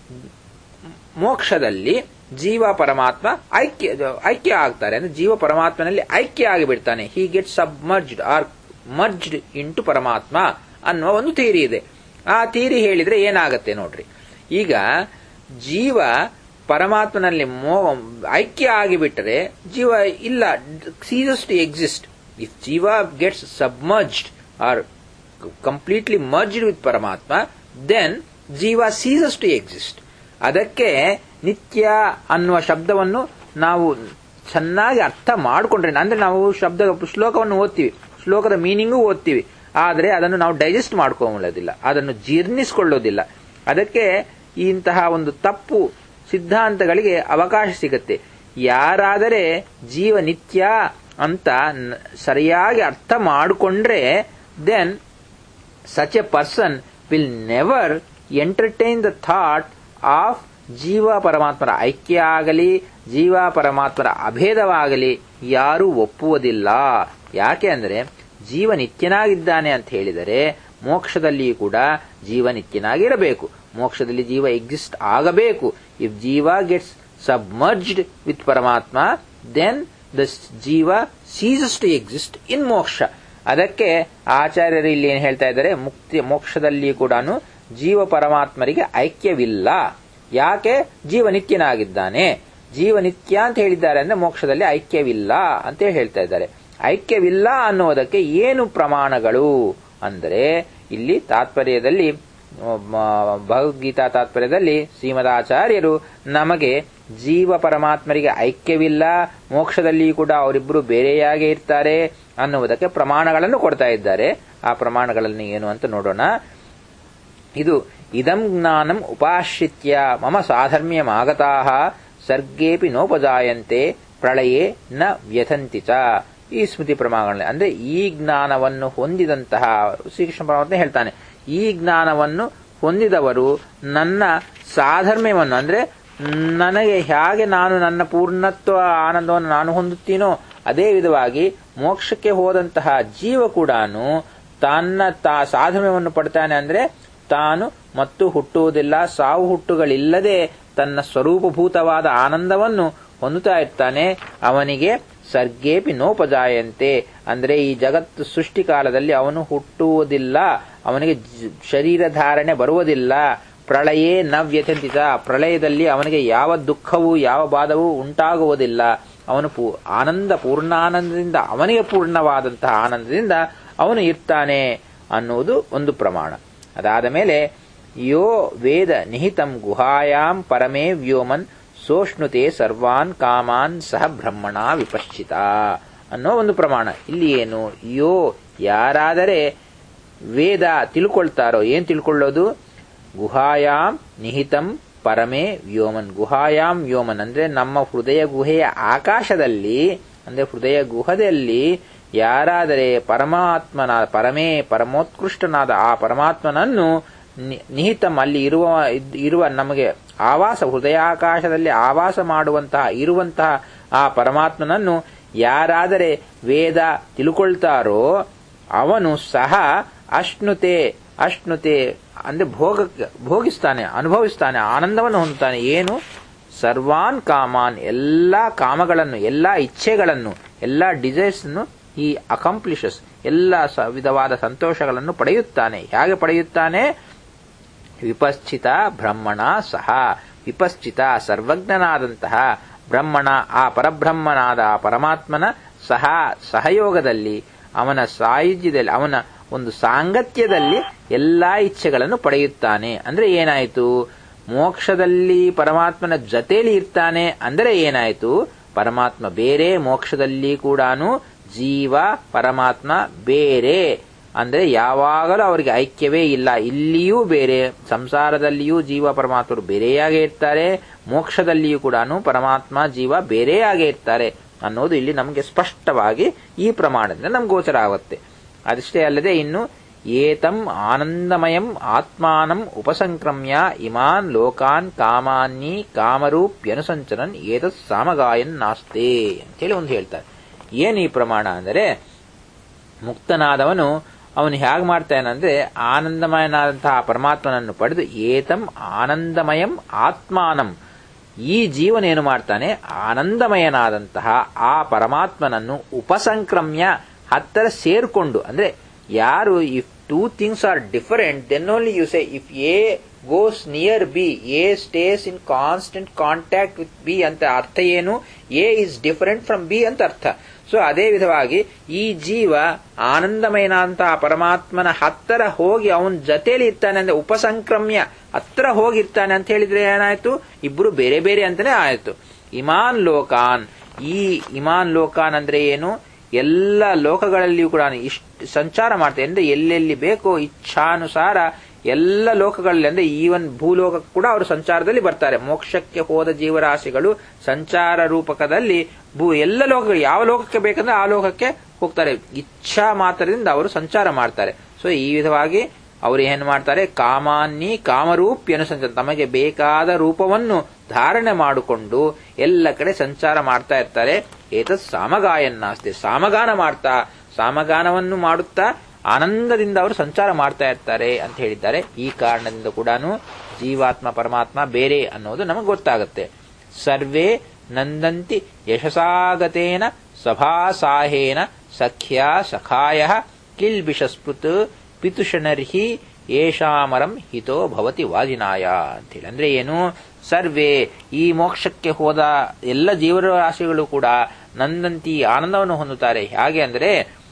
ಮೋಕ್ಷದಲ್ಲಿ ಜೀವ ಪರಮಾತ್ಮ ಐಕ್ಯ ಐಕ್ಯ ಆಗ್ತಾರೆ ಅಂದ್ರೆ ಜೀವ ಪರಮಾತ್ಮನಲ್ಲಿ ಐಕ್ಯ ಆಗಿಬಿಡ್ತಾನೆ he get submerged or merged into ಪರಮಾತ್ಮ ಅನ್ನುವ ಒಂದು ಥೀರಿ ಇದೆ ಆ ಥೀರಿ ಹೇಳಿದ್ರೆ ಏನಾಗತ್ತೆ ನೋಡ್ರಿ ಈಗ ಜೀವ ಪರಮಾತ್ಮನಲ್ಲಿ ಮೋ ಐಕ್ಯ ಆಗಿಬಿಟ್ಟರೆ ಜೀವ ಇಲ್ಲ ಸೀಸಸ್ ಟು ಎಕ್ಸಿಸ್ಟ್ ಇಫ್ ಜೀವ gets submerged or completely merged with ಪರಮಾತ್ಮ ದೆನ್ ಜೀವ ಸೀಸಸ್ ಟು ಎಕ್ಸಿಸ್ಟ್ ಅದಕ್ಕೆ ನಿತ್ಯ ಅನ್ನುವ ಶಬ್ದವನ್ನು ನಾವು ಚೆನ್ನಾಗಿ ಅರ್ಥ ಮಾಡಿಕೊಂಡ್ರೆ ಅಂದ್ರೆ ನಾವು ಶಬ್ದ ಶ್ಲೋಕವನ್ನು ಓದ್ತೀವಿ ಶ್ಲೋಕದ ಮೀನಿಂಗು ಓದ್ತೀವಿ ಆದರೆ ಅದನ್ನು ನಾವು ಡೈಜೆಸ್ಟ್ ಮಾಡ್ಕೊಳ್ಳೋದಿಲ್ಲ ಅದನ್ನು ಜೀರ್ಣಿಸಿಕೊಳ್ಳೋದಿಲ್ಲ ಅದಕ್ಕೆ ಇಂತಹ ಒಂದು ತಪ್ಪು ಸಿದ್ಧಾಂತಗಳಿಗೆ ಅವಕಾಶ ಸಿಗುತ್ತೆ ಯಾರಾದರೆ ಜೀವ ನಿತ್ಯ ಅಂತ ಸರಿಯಾಗಿ ಅರ್ಥ ಮಾಡಿಕೊಂಡ್ರೆ then such a person will never entertain the thought of ಜೀವ ಪರಮಾತ್ಮರ ಐಕ್ಯ ಆಗಲಿ ಜೀವ ಪರಮಾತ್ಮರ ಅಭೇದವಾಗಲಿ ಯಾರೂ ಒಪ್ಪುವುದಿಲ್ಲ ಯಾಕೆ ಅಂದರೆ ಜೀವ ನಿತ್ಯನಾಗಿದ್ದಾನೆ ಅಂತ ಹೇಳಿದರೆ ಮೋಕ್ಷದಲ್ಲಿ ಕೂಡ ಜೀವ ನಿತ್ಯನಾಗಿರಬೇಕು ಮೋಕ್ಷದಲ್ಲಿ ಜೀವ ಎಕ್ಸಿಸ್ಟ್ ಆಗಬೇಕು ಇಫ್ ಜೀವ ಗೆಟ್ಸ್ ಸಬ್ಮರ್ಜ್ಡ್ ವಿತ್ ಪರಮಾತ್ಮ ದೆನ್ ದ ಜೀವ ಸೀಸಸ್ ಟು ಎಕ್ಸಿಸ್ಟ್ ಇನ್ ಮೋಕ್ಷ ಅದಕ್ಕೆ ಆಚಾರ್ಯರು ಇಲ್ಲಿ ಏನು ಹೇಳ್ತಾ ಇದ್ದಾರೆ ಮುಕ್ತಿ ಮೋಕ್ಷದಲ್ಲಿ ಕೂಡ ಜೀವ ಪರಮಾತ್ಮರಿಗೆ ಐಕ್ಯವಿಲ್ಲ ಯಾಕೆ ಜೀವ ನಿತ್ಯನಾಗಿದ್ದಾನೆ ಜೀವ ನಿತ್ಯ ಅಂತ ಹೇಳಿದ್ದಾರೆ ಅಂದ್ರೆ ಮೋಕ್ಷದಲ್ಲಿ ಐಕ್ಯವಿಲ್ಲ ಅಂತ ಹೇಳ್ತಾ ಇದ್ದಾರೆ ಐಕ್ಯವಿಲ್ಲ ಅನ್ನುವುದಕ್ಕೆ ಏನು ಪ್ರಮಾಣಗಳು ಅಂದರೆ ಇಲ್ಲಿ ತಾತ್ಪರ್ಯದಲ್ಲಿ ಭಗವದ್ಗೀತಾ ತಾತ್ಪರ್ಯದಲ್ಲಿ ಶ್ರೀಮದಾಚಾರ್ಯರು ನಮಗೆ ಜೀವ ಪರಮಾತ್ಮರಿಗೆ ಐಕ್ಯವಿಲ್ಲ ಮೋಕ್ಷದಲ್ಲಿ ಕೂಡ ಅವರಿಬ್ಬರು ಬೇರೆಯಾಗೇ ಇರ್ತಾರೆ ಅನ್ನುವುದಕ್ಕೆ ಪ್ರಮಾಣಗಳನ್ನು ಕೊಡ್ತಾ ಇದ್ದಾರೆ ಆ ಪ್ರಮಾಣಗಳನ್ನು ಏನು ಅಂತ ನೋಡೋಣ ಇದು ಇದಂ ಜ್ಞಾನಂ ಉಪಾಶ್ರಿತ್ಯ ಮಮ ಸಾಧರ್ಮ್ಯಮಾಗತಾ ಸರ್ಗೇಪಿ ನೋಪಜಾಯಂತೆ ಪ್ರಳಯೇ ನ ವ್ಯಥಂತಿ ಚ ಈ ಸ್ಮೃತಿ ಪ್ರಮಾಣಗಳಲ್ಲಿ ಅಂದ್ರೆ ಈ ಜ್ಞಾನವನ್ನು ಹೊಂದಿದಂತಹ ಶ್ರೀಕೃಷ್ಣ ಪರಮಾತ್ಮ ಹೇಳ್ತಾನೆ ಈ ಜ್ಞಾನವನ್ನು ಹೊಂದಿದವರು ನನ್ನ ಸಾಧರ್ಮ್ಯವನ್ನು ಅಂದ್ರೆ ನನಗೆ ಹೇಗೆ ನಾನು ನನ್ನ ಪೂರ್ಣತ್ವ ಆನಂದವನ್ನು ನಾನು ಹೊಂದುತ್ತೀನೋ ಅದೇ ವಿಧವಾಗಿ ಮೋಕ್ಷಕ್ಕೆ ಹೋದಂತಹ ಜೀವ ಕೂಡ ತನ್ನ ತಾ ಸಾಧರ್ಮ್ಯವನ್ನು ಪಡ್ತಾನೆ ಅಂದ್ರೆ ತಾನು ಮತ್ತು ಹುಟ್ಟುವುದಿಲ್ಲ ಸಾವು ಹುಟ್ಟುಗಳಿಲ್ಲದೆ ತನ್ನ ಸ್ವರೂಪಭೂತವಾದ ಆನಂದವನ್ನು ಹೊಂದುತ್ತಾ ಇರ್ತಾನೆ ಅವನಿಗೆ ಸರ್ಗೇಪಿ ನೋಪಜಾಯಂತೆ ಅಂದ್ರೆ ಈ ಜಗತ್ತು ಸೃಷ್ಟಿ ಕಾಲದಲ್ಲಿ ಅವನು ಹುಟ್ಟುವುದಿಲ್ಲ ಅವನಿಗೆ ಶರೀರ ಧಾರಣೆ ಬರುವುದಿಲ್ಲ ಪ್ರಳಯೇ ನ ವ್ಯಥಂತಿತ ಪ್ರಳಯದಲ್ಲಿ ಅವನಿಗೆ ಯಾವ ದುಃಖವೂ ಯಾವ ಬಾಧವೂ ಉಂಟಾಗುವುದಿಲ್ಲ ಅವನು ಪೂ ಆನಂದ ಪೂರ್ಣಾನಂದದಿಂದ ಅವನಿಗೆ ಪೂರ್ಣವಾದಂತಹ ಆನಂದದಿಂದ ಅವನು ಇರ್ತಾನೆ ಅನ್ನುವುದು ಒಂದು ಪ್ರಮಾಣ ಅದಾದ ಮೇಲೆ ಯೋ ವೇದ ನಿಹಿತಂ ಗುಹಾಯಾಂ ಪರಮೇ ವ್ಯೋಮನ್ ಸೋಷ್ಣುತೆ ಸರ್ವಾನ್ ಕಾಮಾನ್ ಸಹ ಬ್ರಹ್ಮಣ ವಿಪಶ್ಚಿತ ಅನ್ನೋ ಒಂದು ಪ್ರಮಾಣ ಇಲ್ಲಿ ಏನು ಯೋ ಯಾರಾದರೆ ವೇದ ತಿಳ್ಕೊಳ್ತಾರೋ ಏನ್ ತಿಳ್ಕೊಳ್ಳೋದು ಗುಹಾಯಾಮ್ ನಿಹಿತಂ ಪರಮೇ ವ್ಯೋಮನ್ ಗುಹಾಯಾಮ್ ವ್ಯೋಮನ್ ಅಂದ್ರೆ ನಮ್ಮ ಹೃದಯ ಗುಹೆಯ ಆಕಾಶದಲ್ಲಿ ಅಂದ್ರೆ ಹೃದಯ ಗುಹದಲ್ಲಿ ಯಾರಾದರೆ ಪರಮಾತ್ಮನಾದ ಪರಮೇ ಪರಮೋತ್ಕೃಷ್ಟನಾದ ಆ ಪರಮಾತ್ಮನನ್ನು ನಿಹಿತಂ ಅಲ್ಲಿ ಇರುವ ಇರುವ ನಮಗೆ ಆವಾಸ ಹೃದಯಾಕಾಶದಲ್ಲಿ ಆವಾಸ ಮಾಡುವಂತಹ ಇರುವಂತಹ ಆ ಪರಮಾತ್ಮನನ್ನು ಯಾರಾದರೆ ವೇದ ತಿಳ್ಕೊಳ್ತಾರೋ ಅವನು ಸಹ ಅಶ್ನುತೆ ಅಶ್ನುತೆ ಅಂದ್ರೆ ಭೋಗ ಭೋಗಿಸ್ತಾನೆ ಅನುಭವಿಸ್ತಾನೆ ಆನಂದವನ್ನು ಹೊಂದುತ್ತಾನೆ ಏನು ಸರ್ವಾನ್ ಕಾಮಾನ್ ಎಲ್ಲಾ ಕಾಮಗಳನ್ನು ಎಲ್ಲಾ ಇಚ್ಛೆಗಳನ್ನು ಎಲ್ಲಾ ಡಿಸೈರ್ಸ್ ಅನ್ನು ಈ ಅಕಾಂಪ್ಲಿಷಸ್ ಎಲ್ಲ ವಿಧವಾದ ಸಂತೋಷಗಳನ್ನು ಪಡೆಯುತ್ತಾನೆ ಹೇಗೆ ಪಡೆಯುತ್ತಾನೆ ವಿಪಶ್ಚಿತ ಬ್ರಹ್ಮಣ ಸಹ ವಿಪಶ್ಚಿತ ಸರ್ವಜ್ಞನಾದಂತಹ ಬ್ರಹ್ಮಣ ಆ ಪರಬ್ರಹ್ಮನಾದ ಆ ಪರಮಾತ್ಮನ ಸಹ ಸಹಯೋಗದಲ್ಲಿ ಅವನ ಸಾಯುಜ್ಯದಲ್ಲಿ ಅವನ ಒಂದು ಸಾಂಗತ್ಯದಲ್ಲಿ ಎಲ್ಲಾ ಇಚ್ಛೆಗಳನ್ನು ಪಡೆಯುತ್ತಾನೆ ಅಂದ್ರೆ ಏನಾಯಿತು ಮೋಕ್ಷದಲ್ಲಿ ಪರಮಾತ್ಮನ ಜೊತೆಯಲ್ಲಿ ಇರ್ತಾನೆ ಅಂದರೆ ಏನಾಯಿತು ಪರಮಾತ್ಮ ಬೇರೆ ಮೋಕ್ಷದಲ್ಲಿ ಕೂಡ ಜೀವ ಪರಮಾತ್ಮ ಬೇರೆ ಅಂದ್ರೆ ಯಾವಾಗಲೂ ಅವರಿಗೆ ಐಕ್ಯವೇ ಇಲ್ಲ ಇಲ್ಲಿಯೂ ಬೇರೆ ಸಂಸಾರದಲ್ಲಿಯೂ ಜೀವ ಪರಮಾತ್ಮರು ಬೇರೆಯಾಗೇ ಇರ್ತಾರೆ ಮೋಕ್ಷದಲ್ಲಿಯೂ ಕೂಡ ಪರಮಾತ್ಮ ಜೀವ ಬೇರೆಯಾಗೇ ಇರ್ತಾರೆ ಅನ್ನೋದು ಇಲ್ಲಿ ನಮಗೆ ಸ್ಪಷ್ಟವಾಗಿ ಈ ಪ್ರಮಾಣದಿಂದ ನಮ್ಗೆ ಗೋಚರ ಆಗುತ್ತೆ ಅದಷ್ಟೇ ಅಲ್ಲದೆ ಇನ್ನು ಏತಂ ಆನಂದಮಯಂ ಆತ್ಮಾನಂ ಉಪಸಂಕ್ರಮ್ಯ ಇಮಾನ್ ಲೋಕಾನ್ ಕಾಮಾನ್ನಿ ಕಾಮರೂಪ್ಯನುಸಂಚರನ್ ಏತತ್ ಸಾಮಗಾಯನ್ ನಾಸ್ತೆ ಅಂತೇಳಿ ಒಂದು ಹೇಳ್ತಾರೆ ಏನು ಈ ಪ್ರಮಾಣ ಅಂದರೆ ಮುಕ್ತನಾದವನು ಅವನು ಹೇಗೆ ಮಾಡ್ತಾನಂದ್ರೆ ಆನಂದಮಯನಾದಂತಹ ಪರಮಾತ್ಮನನ್ನು ಪಡೆದು ಏತಂ ಆನಂದಮಯಂ ಆತ್ಮಾನಂ ಈ ಜೀವನೇನು ಮಾಡ್ತಾನೆ ಆನಂದಮಯನಾದಂತಹ ಆ ಪರಮಾತ್ಮನನ್ನು ಉಪಸಂಕ್ರಮ್ಯ ಹತ್ತರ ಸೇರ್ಕೊಂಡು ಅಂದ್ರೆ ಯಾರು if two things are different then only you say if A goes near B A stays in constant contact with B ಅಂತ ಅರ್ಥ ಏನು A is different from B ಅಂತ ಅರ್ಥ ಸೊ ಅದೇ ವಿಧವಾಗಿ ಈ ಜೀವ ಆನಂದಮಯನಾದಂತಹ ಪರಮಾತ್ಮನ ಹತ್ತರ ಹೋಗಿ ಅವನ ಜೊತೆಯಲ್ಲಿ ಇರ್ತಾನೆ ಅಂದ್ರೆ ಉಪಸಂಕ್ರಮ್ಯ ಹತ್ರ ಹೋಗಿರ್ತಾನೆ ಅಂತ ಹೇಳಿದ್ರೆ ಏನಾಯ್ತು ಇಬ್ರು ಬೇರೆ ಬೇರೆ ಅಂತಾನೆ ಆಯ್ತು ಇಮಾನ್ ಲೋಕಾನ್ ಈ ಇಮಾನ್ ಲೋಕಾನ್ ಅಂದ್ರೆ ಏನು ಎಲ್ಲ ಲೋಕಗಳಲ್ಲಿಯೂ ಕೂಡ ಇಷ್ಟು ಸಂಚಾರ ಮಾಡ್ತಾರೆ ಅಂದ್ರೆ ಎಲ್ಲೆಲ್ಲಿ ಬೇಕೋ ಇಚ್ಛಾನುಸಾರ ಎಲ್ಲ ಲೋಕಗಳಲ್ಲಿ ಅಂದ್ರೆ ಈವನ್ ಭೂಲೋಕ ಕೂಡ ಅವರು ಸಂಚಾರದಲ್ಲಿ ಬರ್ತಾರೆ ಮೋಕ್ಷಕ್ಕೆ ಹೋದ ಜೀವರಾಶಿಗಳು ಸಂಚಾರ ರೂಪಕದಲ್ಲಿ ಭೂ ಎಲ್ಲ ಲೋಕಗಳು ಯಾವ ಲೋಕಕ್ಕೆ ಬೇಕಂದ್ರೆ ಆ ಲೋಕಕ್ಕೆ ಹೋಗ್ತಾರೆ ಇಚ್ಛಾ ಮಾತ್ರದಿಂದ ಅವರು ಸಂಚಾರ ಮಾಡ್ತಾರೆ ಸೊ ಈ ವಿಧವಾಗಿ ಅವರು ಏನು ಮಾಡ್ತಾರೆ ಕಾಮಾನ್ನಿ ಕಾಮರೂಪ್ಯನು ಸಂಚಾರ ತಮಗೆ ಬೇಕಾದ ರೂಪವನ್ನು ಧಾರಣೆ ಮಾಡಿಕೊಂಡು ಎಲ್ಲ ಕಡೆ ಸಂಚಾರ ಮಾಡ್ತಾ ಇರ್ತಾರೆ ಏತತ್ ಸಾಮಗಾಯನ್ನಾಸ್ತಿ ಸಾಮಗಾನ ಮಾಡ್ತಾ ಸಾಮಗಾನವನ್ನು ಮಾಡುತ್ತಾ ಆನಂದದಿಂದ ಅವರು ಸಂಚಾರ ಮಾಡ್ತಾ ಇರ್ತಾರೆ ಅಂತ ಹೇಳಿದ್ದಾರೆ ಈ ಕಾರಣದಿಂದ ಕೂಡ ಜೀವಾತ್ಮ ಪರಮಾತ್ಮ ಬೇರೆ ಅನ್ನೋದು ನಮಗೆ ಗೊತ್ತಾಗುತ್ತೆ ಸರ್ವೇ ನಂದಂತಿ ಯಶಸಾಗತೇನ ಸಭಾಸಾಹೇನ ಸಖ್ಯ ಸಖಾಯ ಕಿಲ್ಬಿಷಸ್ಪೃತ್ ಪಿತುಷನರ್ಹಿ ಏಷಾಮರಂ ಹಿತೋ ಭವತಿ ವಾಜಿನಾಯ ಅಂತೇಳಿ ಅಂದ್ರೆ ಏನು ಸರ್ವೇ ಈ ಮೋಕ್ಷಕ್ಕೆ ಹೋದ ಎಲ್ಲ ಜೀವರಾಶಿಗಳು ಕೂಡ ನಂದಂತಿ ಆನಂದವನ್ನು ಹೊಂದುತ್ತಾರೆ ಹೇಗೆ ಅಂದ್ರೆ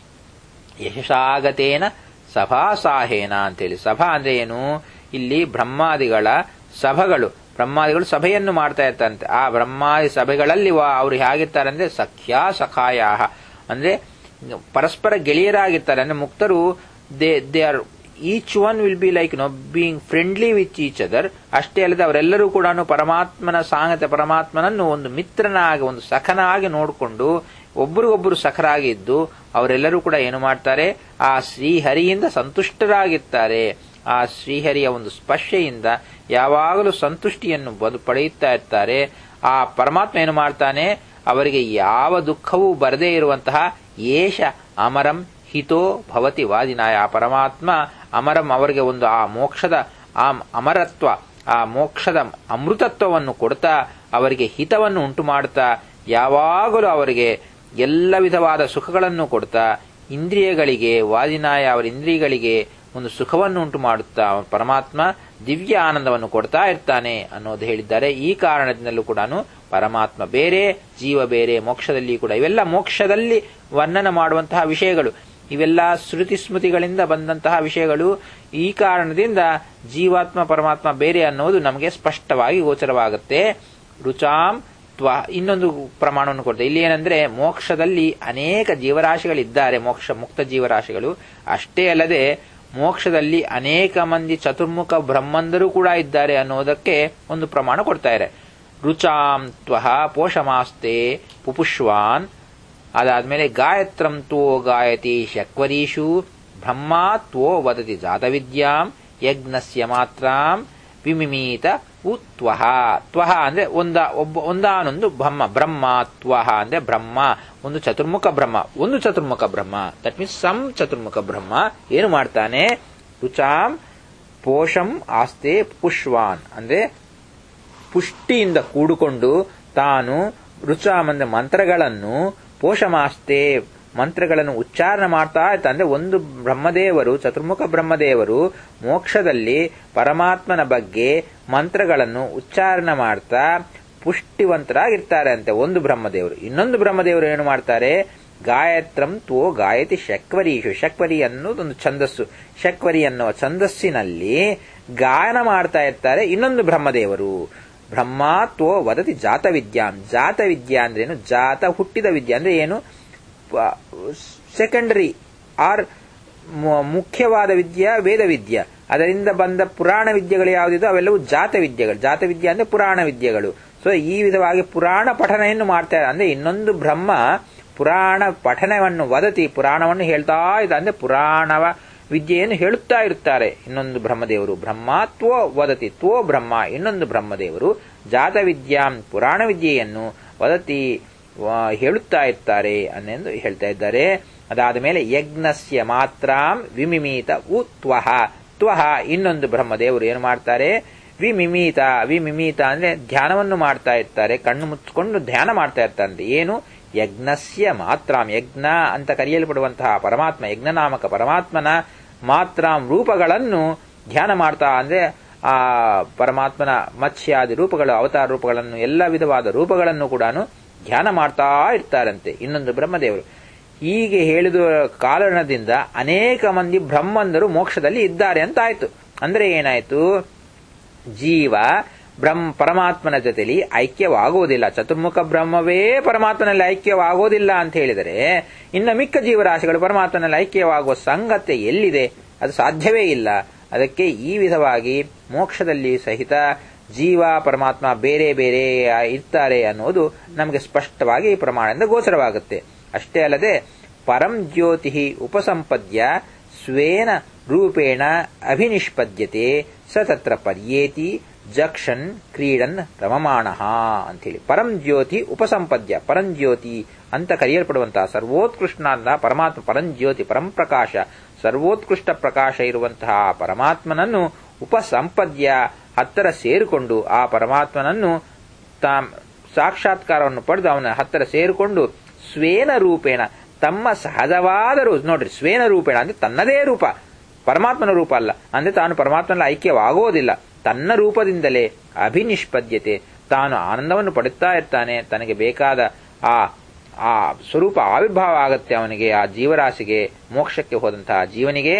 ಯಶಸಾಗತೇನ ಸಭಾಸಾಹೇನ ಅಂತೇಳಿ ಸಭಾ ಅಂದ್ರೆ ಏನು ಇಲ್ಲಿ ಬ್ರಹ್ಮಾದಿಗಳ ಸಭಗಳು ಬ್ರಹ್ಮಾದಿಗಳು ಸಭೆಯನ್ನು ಮಾಡ್ತಾ ಇರ್ತಾರಂತೆ ಆ ಬ್ರಹ್ಮಾದಿ ಸಭೆಗಳಲ್ಲಿ ಅವರು ಹೇಗಿರ್ತಾರೆ ಅಂದ್ರೆ ಸಖ್ಯ ಸಖಾಯ ಅಂದ್ರೆ ಪರಸ್ಪರ ಗೆಳೆಯರಾಗಿರ್ತಾರೆ ಅಂದ್ರೆ ಮುಕ್ತರು they they are each one will be like no being friendly with each other ಅಷ್ಟೇ ಅಲ್ಲದೆ ಅವರೆಲ್ಲರೂ ಕೂಡ ಪರಮಾತ್ಮನ ಸಾಂಗತೆ ಪರಮಾತ್ಮನನ್ನು ಒಂದು ಮಿತ್ರನಾಗಿ ಒಂದು ಸಖನಾಗಿ ನೋಡಿಕೊಂಡು ಒಬ್ಬರಿಗೊಬ್ಬರು ಸಖರಾಗಿ ಇದ್ದು ಅವರೆಲ್ಲರೂ ಕೂಡ ಏನು ಮಾಡ್ತಾರೆ ಆ ಶ್ರೀಹರಿಯಿಂದ ಸಂತುಷ್ಟರಾಗಿರ್ತಾರೆ ಆ ಶ್ರೀಹರಿಯ ಒಂದು ಸ್ಪರ್ಶೆಯಿಂದ ಯಾವಾಗಲೂ ಸಂತುಷ್ಟಿಯನ್ನು ಬದು ಪಡೆಯುತ್ತಾ ಇರ್ತಾರೆ ಆ ಪರಮಾತ್ಮ ಏನು ಮಾಡ್ತಾನೆ ಅವರಿಗೆ ಯಾವ ದುಃಖವೂ ಬರದೇ ಇರುವಂತಹ ಏಷ ಅಮರಂ ಹಿತೋ ಭವತಿ ವಾದಿನಾಯ ಆ ಪರಮಾತ್ಮ ಅಮರಂ ಅವರಿಗೆ ಒಂದು ಆ ಮೋಕ್ಷದ ಆ ಅಮರತ್ವ ಆ ಮೋಕ್ಷದ ಅಮೃತತ್ವವನ್ನು ಕೊಡ್ತಾ ಅವರಿಗೆ ಹಿತವನ್ನು ಉಂಟು ಮಾಡುತ್ತಾ ಯಾವಾಗಲೂ ಅವರಿಗೆ ಎಲ್ಲ ವಿಧವಾದ ಸುಖಗಳನ್ನು ಕೊಡ್ತಾ ಇಂದ್ರಿಯಗಳಿಗೆ ವಾದಿನಾಯ ಅವರ ಇಂದ್ರಿಯಗಳಿಗೆ ಒಂದು ಸುಖವನ್ನು ಉಂಟು ಮಾಡುತ್ತಾ ಪರಮಾತ್ಮ ದಿವ್ಯ ಆನಂದವನ್ನು ಕೊಡ್ತಾ ಇರ್ತಾನೆ ಅನ್ನೋದು ಹೇಳಿದ್ದಾರೆ ಈ ಕಾರಣದಿಂದಲೂ ಕೂಡ ಪರಮಾತ್ಮ ಬೇರೆ ಜೀವ ಬೇರೆ ಮೋಕ್ಷದಲ್ಲಿ ಕೂಡ ಇವೆಲ್ಲ ಮೋಕ್ಷದಲ್ಲಿ ವರ್ಣನ ಮಾಡುವಂತಹ ವಿಷಯಗಳು ಇವೆಲ್ಲ ಶ್ರುತಿ ಸ್ಮೃತಿಗಳಿಂದ ಬಂದಂತಹ ವಿಷಯಗಳು ಈ ಕಾರಣದಿಂದ ಜೀವಾತ್ಮ ಪರಮಾತ್ಮ ಬೇರೆ ಅನ್ನೋದು ನಮಗೆ ಸ್ಪಷ್ಟವಾಗಿ ಗೋಚರವಾಗುತ್ತೆ ರುಚಾಂ ತ್ವ ಇನ್ನೊಂದು ಪ್ರಮಾಣವನ್ನು ಕೊಡ್ತೇವೆ ಇಲ್ಲಿ ಏನಂದ್ರೆ ಮೋಕ್ಷದಲ್ಲಿ ಅನೇಕ ಜೀವರಾಶಿಗಳಿದ್ದಾರೆ ಮೋಕ್ಷ ಮುಕ್ತ ಜೀವರಾಶಿಗಳು ಅಷ್ಟೇ ಅಲ್ಲದೆ ಮೋಕ್ಷದಲ್ಲಿ ಅನೇಕ ಮಂದಿ ಚತುರ್ಮುಖ ಬ್ರಹ್ಮಂದರು ಕೂಡ ಇದ್ದಾರೆ ಅನ್ನೋದಕ್ಕೆ ಒಂದು ಪ್ರಮಾಣ ಕೊಡ್ತಾರೆ ರುಚಾಂ ತ್ವಹ ಪೋಷಮಾಸ್ತೆ ಪುಪುಷ್ವಾನ್ ಅದಾದ್ಮೇಲೆ ಗಾಯತ್ರಂ ತ್ವೋ ಗಾಯತಿ ಶಕ್ವರೀಷು ಬ್ರಹ್ಮಾ ತ್ವೋ ವದತಿ ಜಾತವಿದ್ಯಾಂ ಯಜ್ಞಸ್ಯ ಮಾತ್ರಾಂ ವಿಮಿಮೀತ ಉ ತ್ವಹ ತ್ವಹ ಅಂದ್ರೆ ಒಂದ ಒಬ್ಬ ಒಂದಾನೊಂದು ಬ್ರಹ್ಮ ಬ್ರಹ್ಮ ತ್ವಹ ಅಂದ್ರೆ ಬ್ರಹ್ಮ ಒಂದು ಚತುರ್ಮುಖ ಬ್ರಹ್ಮ ಒಂದು ಚತುರ್ಮುಖ ಬ್ರಹ್ಮ ದಟ್ ಮೀನ್ಸ್ ಸಮ್ ಚತುರ್ಮುಖ ಬ್ರಹ್ಮ ಏನು ಮಾಡ್ತಾನೆ ರುಚಾಂ ಪೋಷಂ ಆಸ್ತೆ ಪುಷ್ವಾನ್ ಅಂದ್ರೆ ಪುಷ್ಟಿಯಿಂದ ಕೂಡಿಕೊಂಡು ತಾನು ರುಚಾಂ ಅಂದ್ರೆ ಮಂತ್ರಗಳನ್ನು ಪೋಷಮಾಸ್ತೆ ಮಂತ್ರಗಳನ್ನು ಉಚ್ಚಾರಣೆ ಮಾಡ್ತಾ ಇರ್ತ ಅಂದ್ರೆ ಒಂದು ಬ್ರಹ್ಮದೇವರು ಚತುರ್ಮುಖ ಬ್ರಹ್ಮದೇವರು ಮೋಕ್ಷದಲ್ಲಿ ಪರಮಾತ್ಮನ ಬಗ್ಗೆ ಮಂತ್ರಗಳನ್ನು ಉಚ್ಚಾರಣೆ ಮಾಡ್ತಾ ಪುಷ್ಟಿವಂತರಾಗಿರ್ತಾರೆ ಅಂತೆ ಒಂದು ಬ್ರಹ್ಮದೇವರು ಇನ್ನೊಂದು ಬ್ರಹ್ಮದೇವರು ಏನು ಮಾಡ್ತಾರೆ ಗಾಯತ್ರಂ ತ್ವೋ ಗಾಯತಿ ಶಕ್ವರೀಶು ಶಕ್ವರಿ ಅನ್ನೋದೊಂದು ಛಂದಸ್ಸು ಶಕ್ವರಿ ಅನ್ನುವ ಛಂದಸ್ಸಿನಲ್ಲಿ ಗಾಯನ ಮಾಡ್ತಾ ಇರ್ತಾರೆ ಇನ್ನೊಂದು ಬ್ರಹ್ಮದೇವರು ಬ್ರಹ್ಮಾತ್ವೋ ವದತಿ ಜಾತ ವಿದ್ಯಾಂ ಜಾತ ವಿದ್ಯಾ ಅಂದ್ರೆ ಏನು ಜಾತ ಹುಟ್ಟಿದ ವಿದ್ಯೆ ಅಂದ್ರೆ ಏನು ಸೆಕೆಂಡರಿ ಆರ್ ಮುಖ್ಯವಾದ ವಿದ್ಯಾ ವೇದ ವಿದ್ಯೆ ಅದರಿಂದ ಬಂದ ಪುರಾಣ ವಿದ್ಯೆಗಳು ಯಾವುದಿದೋ ಅವೆಲ್ಲವೂ ಜಾತ ವಿದ್ಯೆಗಳು ಜಾತ ವಿದ್ಯೆ ಅಂದ್ರೆ ಪುರಾಣ ವಿದ್ಯೆಗಳು ಸೊ ಈ ವಿಧವಾಗಿ ಪುರಾಣ ಪಠನೆಯನ್ನು ಮಾಡ್ತಾರೆ ಅಂದ್ರೆ ಇನ್ನೊಂದು ಬ್ರಹ್ಮ ಪುರಾಣ ಪಠನವನ್ನು ವದತಿ ಪುರಾಣವನ್ನು ಹೇಳ್ತಾ ಇದ್ದ ಅಂದ್ರೆ ಪುರಾಣವ ವಿದ್ಯೆಯನ್ನು ಹೇಳುತ್ತಾ ಇರುತ್ತಾರೆ ಇನ್ನೊಂದು ಬ್ರಹ್ಮದೇವರು ಬ್ರಹ್ಮಾತ್ವೋ ವದತಿ ತ್ವೋ ಬ್ರಹ್ಮ ಇನ್ನೊಂದು ಬ್ರಹ್ಮದೇವರು ಜಾತ ವಿದ್ಯಾಂ ಪುರಾಣ ವಿದ್ಯೆಯನ್ನು ವದತಿ ಹೇಳುತ್ತಾ ಇರ್ತಾರೆ ಅನ್ನೆಂದು ಹೇಳ್ತಾ ಇದ್ದಾರೆ ಅದಾದ ಮೇಲೆ ಯಜ್ಞಸ್ಯ ಮಾತ್ರಾಂ ವಿಮಿಮೀತ ಉ ತ್ವಹ ತ್ವಹ ಇನ್ನೊಂದು ಬ್ರಹ್ಮದೇವರು ಏನು ಮಾಡ್ತಾರೆ ವಿಮಿಮೀತ ವಿಮಿಮೀತ ಅಂದ್ರೆ ಧ್ಯಾನವನ್ನು ಮಾಡ್ತಾ ಇರ್ತಾರೆ ಕಣ್ಣು ಮುಚ್ಚಿಕೊಂಡು ಧ್ಯಾನ ಮಾಡ್ತಾ ಇರ್ತಾರೆ ಏನು ಯಜ್ಞಸ್ಯ ಮಾತ್ರಾಂ ಯಜ್ಞ ಅಂತ ಕರೆಯಲ್ಪಡುವಂತಹ ಪರಮಾತ್ಮ ಯಜ್ಞನಾಮಕ ಪರಮಾತ್ಮನ ಮಾತ್ರಾಂ ರೂಪಗಳನ್ನು ಧ್ಯಾನ ಮಾಡ್ತಾ ಅಂದ್ರೆ ಆ ಪರಮಾತ್ಮನ ಮತ್ಸ್ಯಾದಿ ರೂಪಗಳು ಅವತಾರ ರೂಪಗಳನ್ನು ಎಲ್ಲ ವಿಧವಾದ ರೂಪಗಳನ್ನು ಕೂಡ ಧ್ಯಾನ ಮಾಡ್ತಾ ಇರ್ತಾರಂತೆ ಇನ್ನೊಂದು ಬ್ರಹ್ಮದೇವರು ಹೀಗೆ ಹೇಳಿದ ಕಾರಣದಿಂದ ಅನೇಕ ಮಂದಿ ಬ್ರಹ್ಮಂದರು ಮೋಕ್ಷದಲ್ಲಿ ಇದ್ದಾರೆ ಅಂತ ಆಯ್ತು ಅಂದ್ರೆ ಏನಾಯ್ತು ಜೀವ ಬ್ರಹ್ಮ ಪರಮಾತ್ಮನ ಜೊತೆಲಿ ಐಕ್ಯವಾಗುವುದಿಲ್ಲ ಚತುರ್ಮುಖ ಬ್ರಹ್ಮವೇ ಪರಮಾತ್ಮನಲ್ಲಿ ಐಕ್ಯವಾಗೋದಿಲ್ಲ ಅಂತ ಹೇಳಿದರೆ ಇನ್ನು ಮಿಕ್ಕ ಜೀವರಾಶಿಗಳು ಪರಮಾತ್ಮನಲ್ಲಿ ಐಕ್ಯವಾಗುವ ಸಂಗತಿ ಎಲ್ಲಿದೆ ಅದು ಸಾಧ್ಯವೇ ಇಲ್ಲ ಅದಕ್ಕೆ ಈ ವಿಧವಾಗಿ ಮೋಕ್ಷದಲ್ಲಿ ಸಹಿತ ಜೀವ ಪರಮಾತ್ಮ ಬೇರೆ ಬೇರೆ ಇರ್ತಾರೆ ಅನ್ನೋದು ನಮಗೆ ಸ್ಪಷ್ಟವಾಗಿ ಈ ಪ್ರಮಾಣದಿಂದ ಗೋಚರವಾಗುತ್ತೆ ಅಷ್ಟೇ ಅಲ್ಲದೆ ಪರಂ ಜ್ಯೋತಿ ಉಪಸಂಪದ್ಯ ಸ್ವೇನ ರೂಪೇಣ ಅಭಿನಿಷ್ಪದ್ಯತೆ ಸ ತತ್ರ ಪರ್ಯೇತಿ ಜಕ್ಷನ್ ಕ್ರೀಡನ್ ರಮಮಾಣ ಅಂತೇಳಿ ಪರಂ ಜ್ಯೋತಿ ಉಪಸಂಪದ್ಯ ಪರಂಜ್ಯೋತಿ ಅಂತ ಕರೆಯಲ್ಪಡುವಂತಹ ಸರ್ವೋತ್ಕೃಷ್ಟನಾದ ಪರಮಾತ್ಮ ಪರಂಜ್ಯೋತಿ ಪರಂಪ್ರಕಾಶ ಸರ್ವೋತ್ಕೃಷ್ಟ ಪ್ರಕಾಶ ಇರುವಂತಹ ಪರಮಾತ್ಮನನ್ನು ಉಪಸಂಪದ್ಯ ಹತ್ತಿರ ಸೇರಿಕೊಂಡು ಆ ಪರಮಾತ್ಮನನ್ನು ತಾಮ್ ಸಾಕ್ಷಾತ್ಕಾರವನ್ನು ಪಡೆದು ಅವನ ಹತ್ತಿರ ಸೇರಿಕೊಂಡು ಸ್ವೇನ ರೂಪೇಣ ತಮ್ಮ ಸಹಜವಾದ ರೂಪ ನೋಡ್ರಿ ಸ್ವೇನ ರೂಪೇಣ ಅಂದ್ರೆ ತನ್ನದೇ ರೂಪ ಪರಮಾತ್ಮನ ರೂಪ ಅಲ್ಲ ಅಂದ್ರೆ ತಾನು ಪರಮಾತ್ಮನ ಐಕ್ಯವಾಗೋದಿಲ್ಲ ತನ್ನ ರೂಪದಿಂದಲೇ ಅಭಿನಿಷ್ಪದ್ಯತೆ ತಾನು ಆನಂದವನ್ನು ಪಡುತ್ತಾ ಇರ್ತಾನೆ ತನಗೆ ಬೇಕಾದ ಆ ಆ ಸ್ವರೂಪ ಆವಿರ್ಭಾವ ಆಗತ್ತೆ ಅವನಿಗೆ ಆ ಜೀವರಾಶಿಗೆ ಮೋಕ್ಷಕ್ಕೆ ಹೋದಂತಹ ಜೀವನಿಗೆ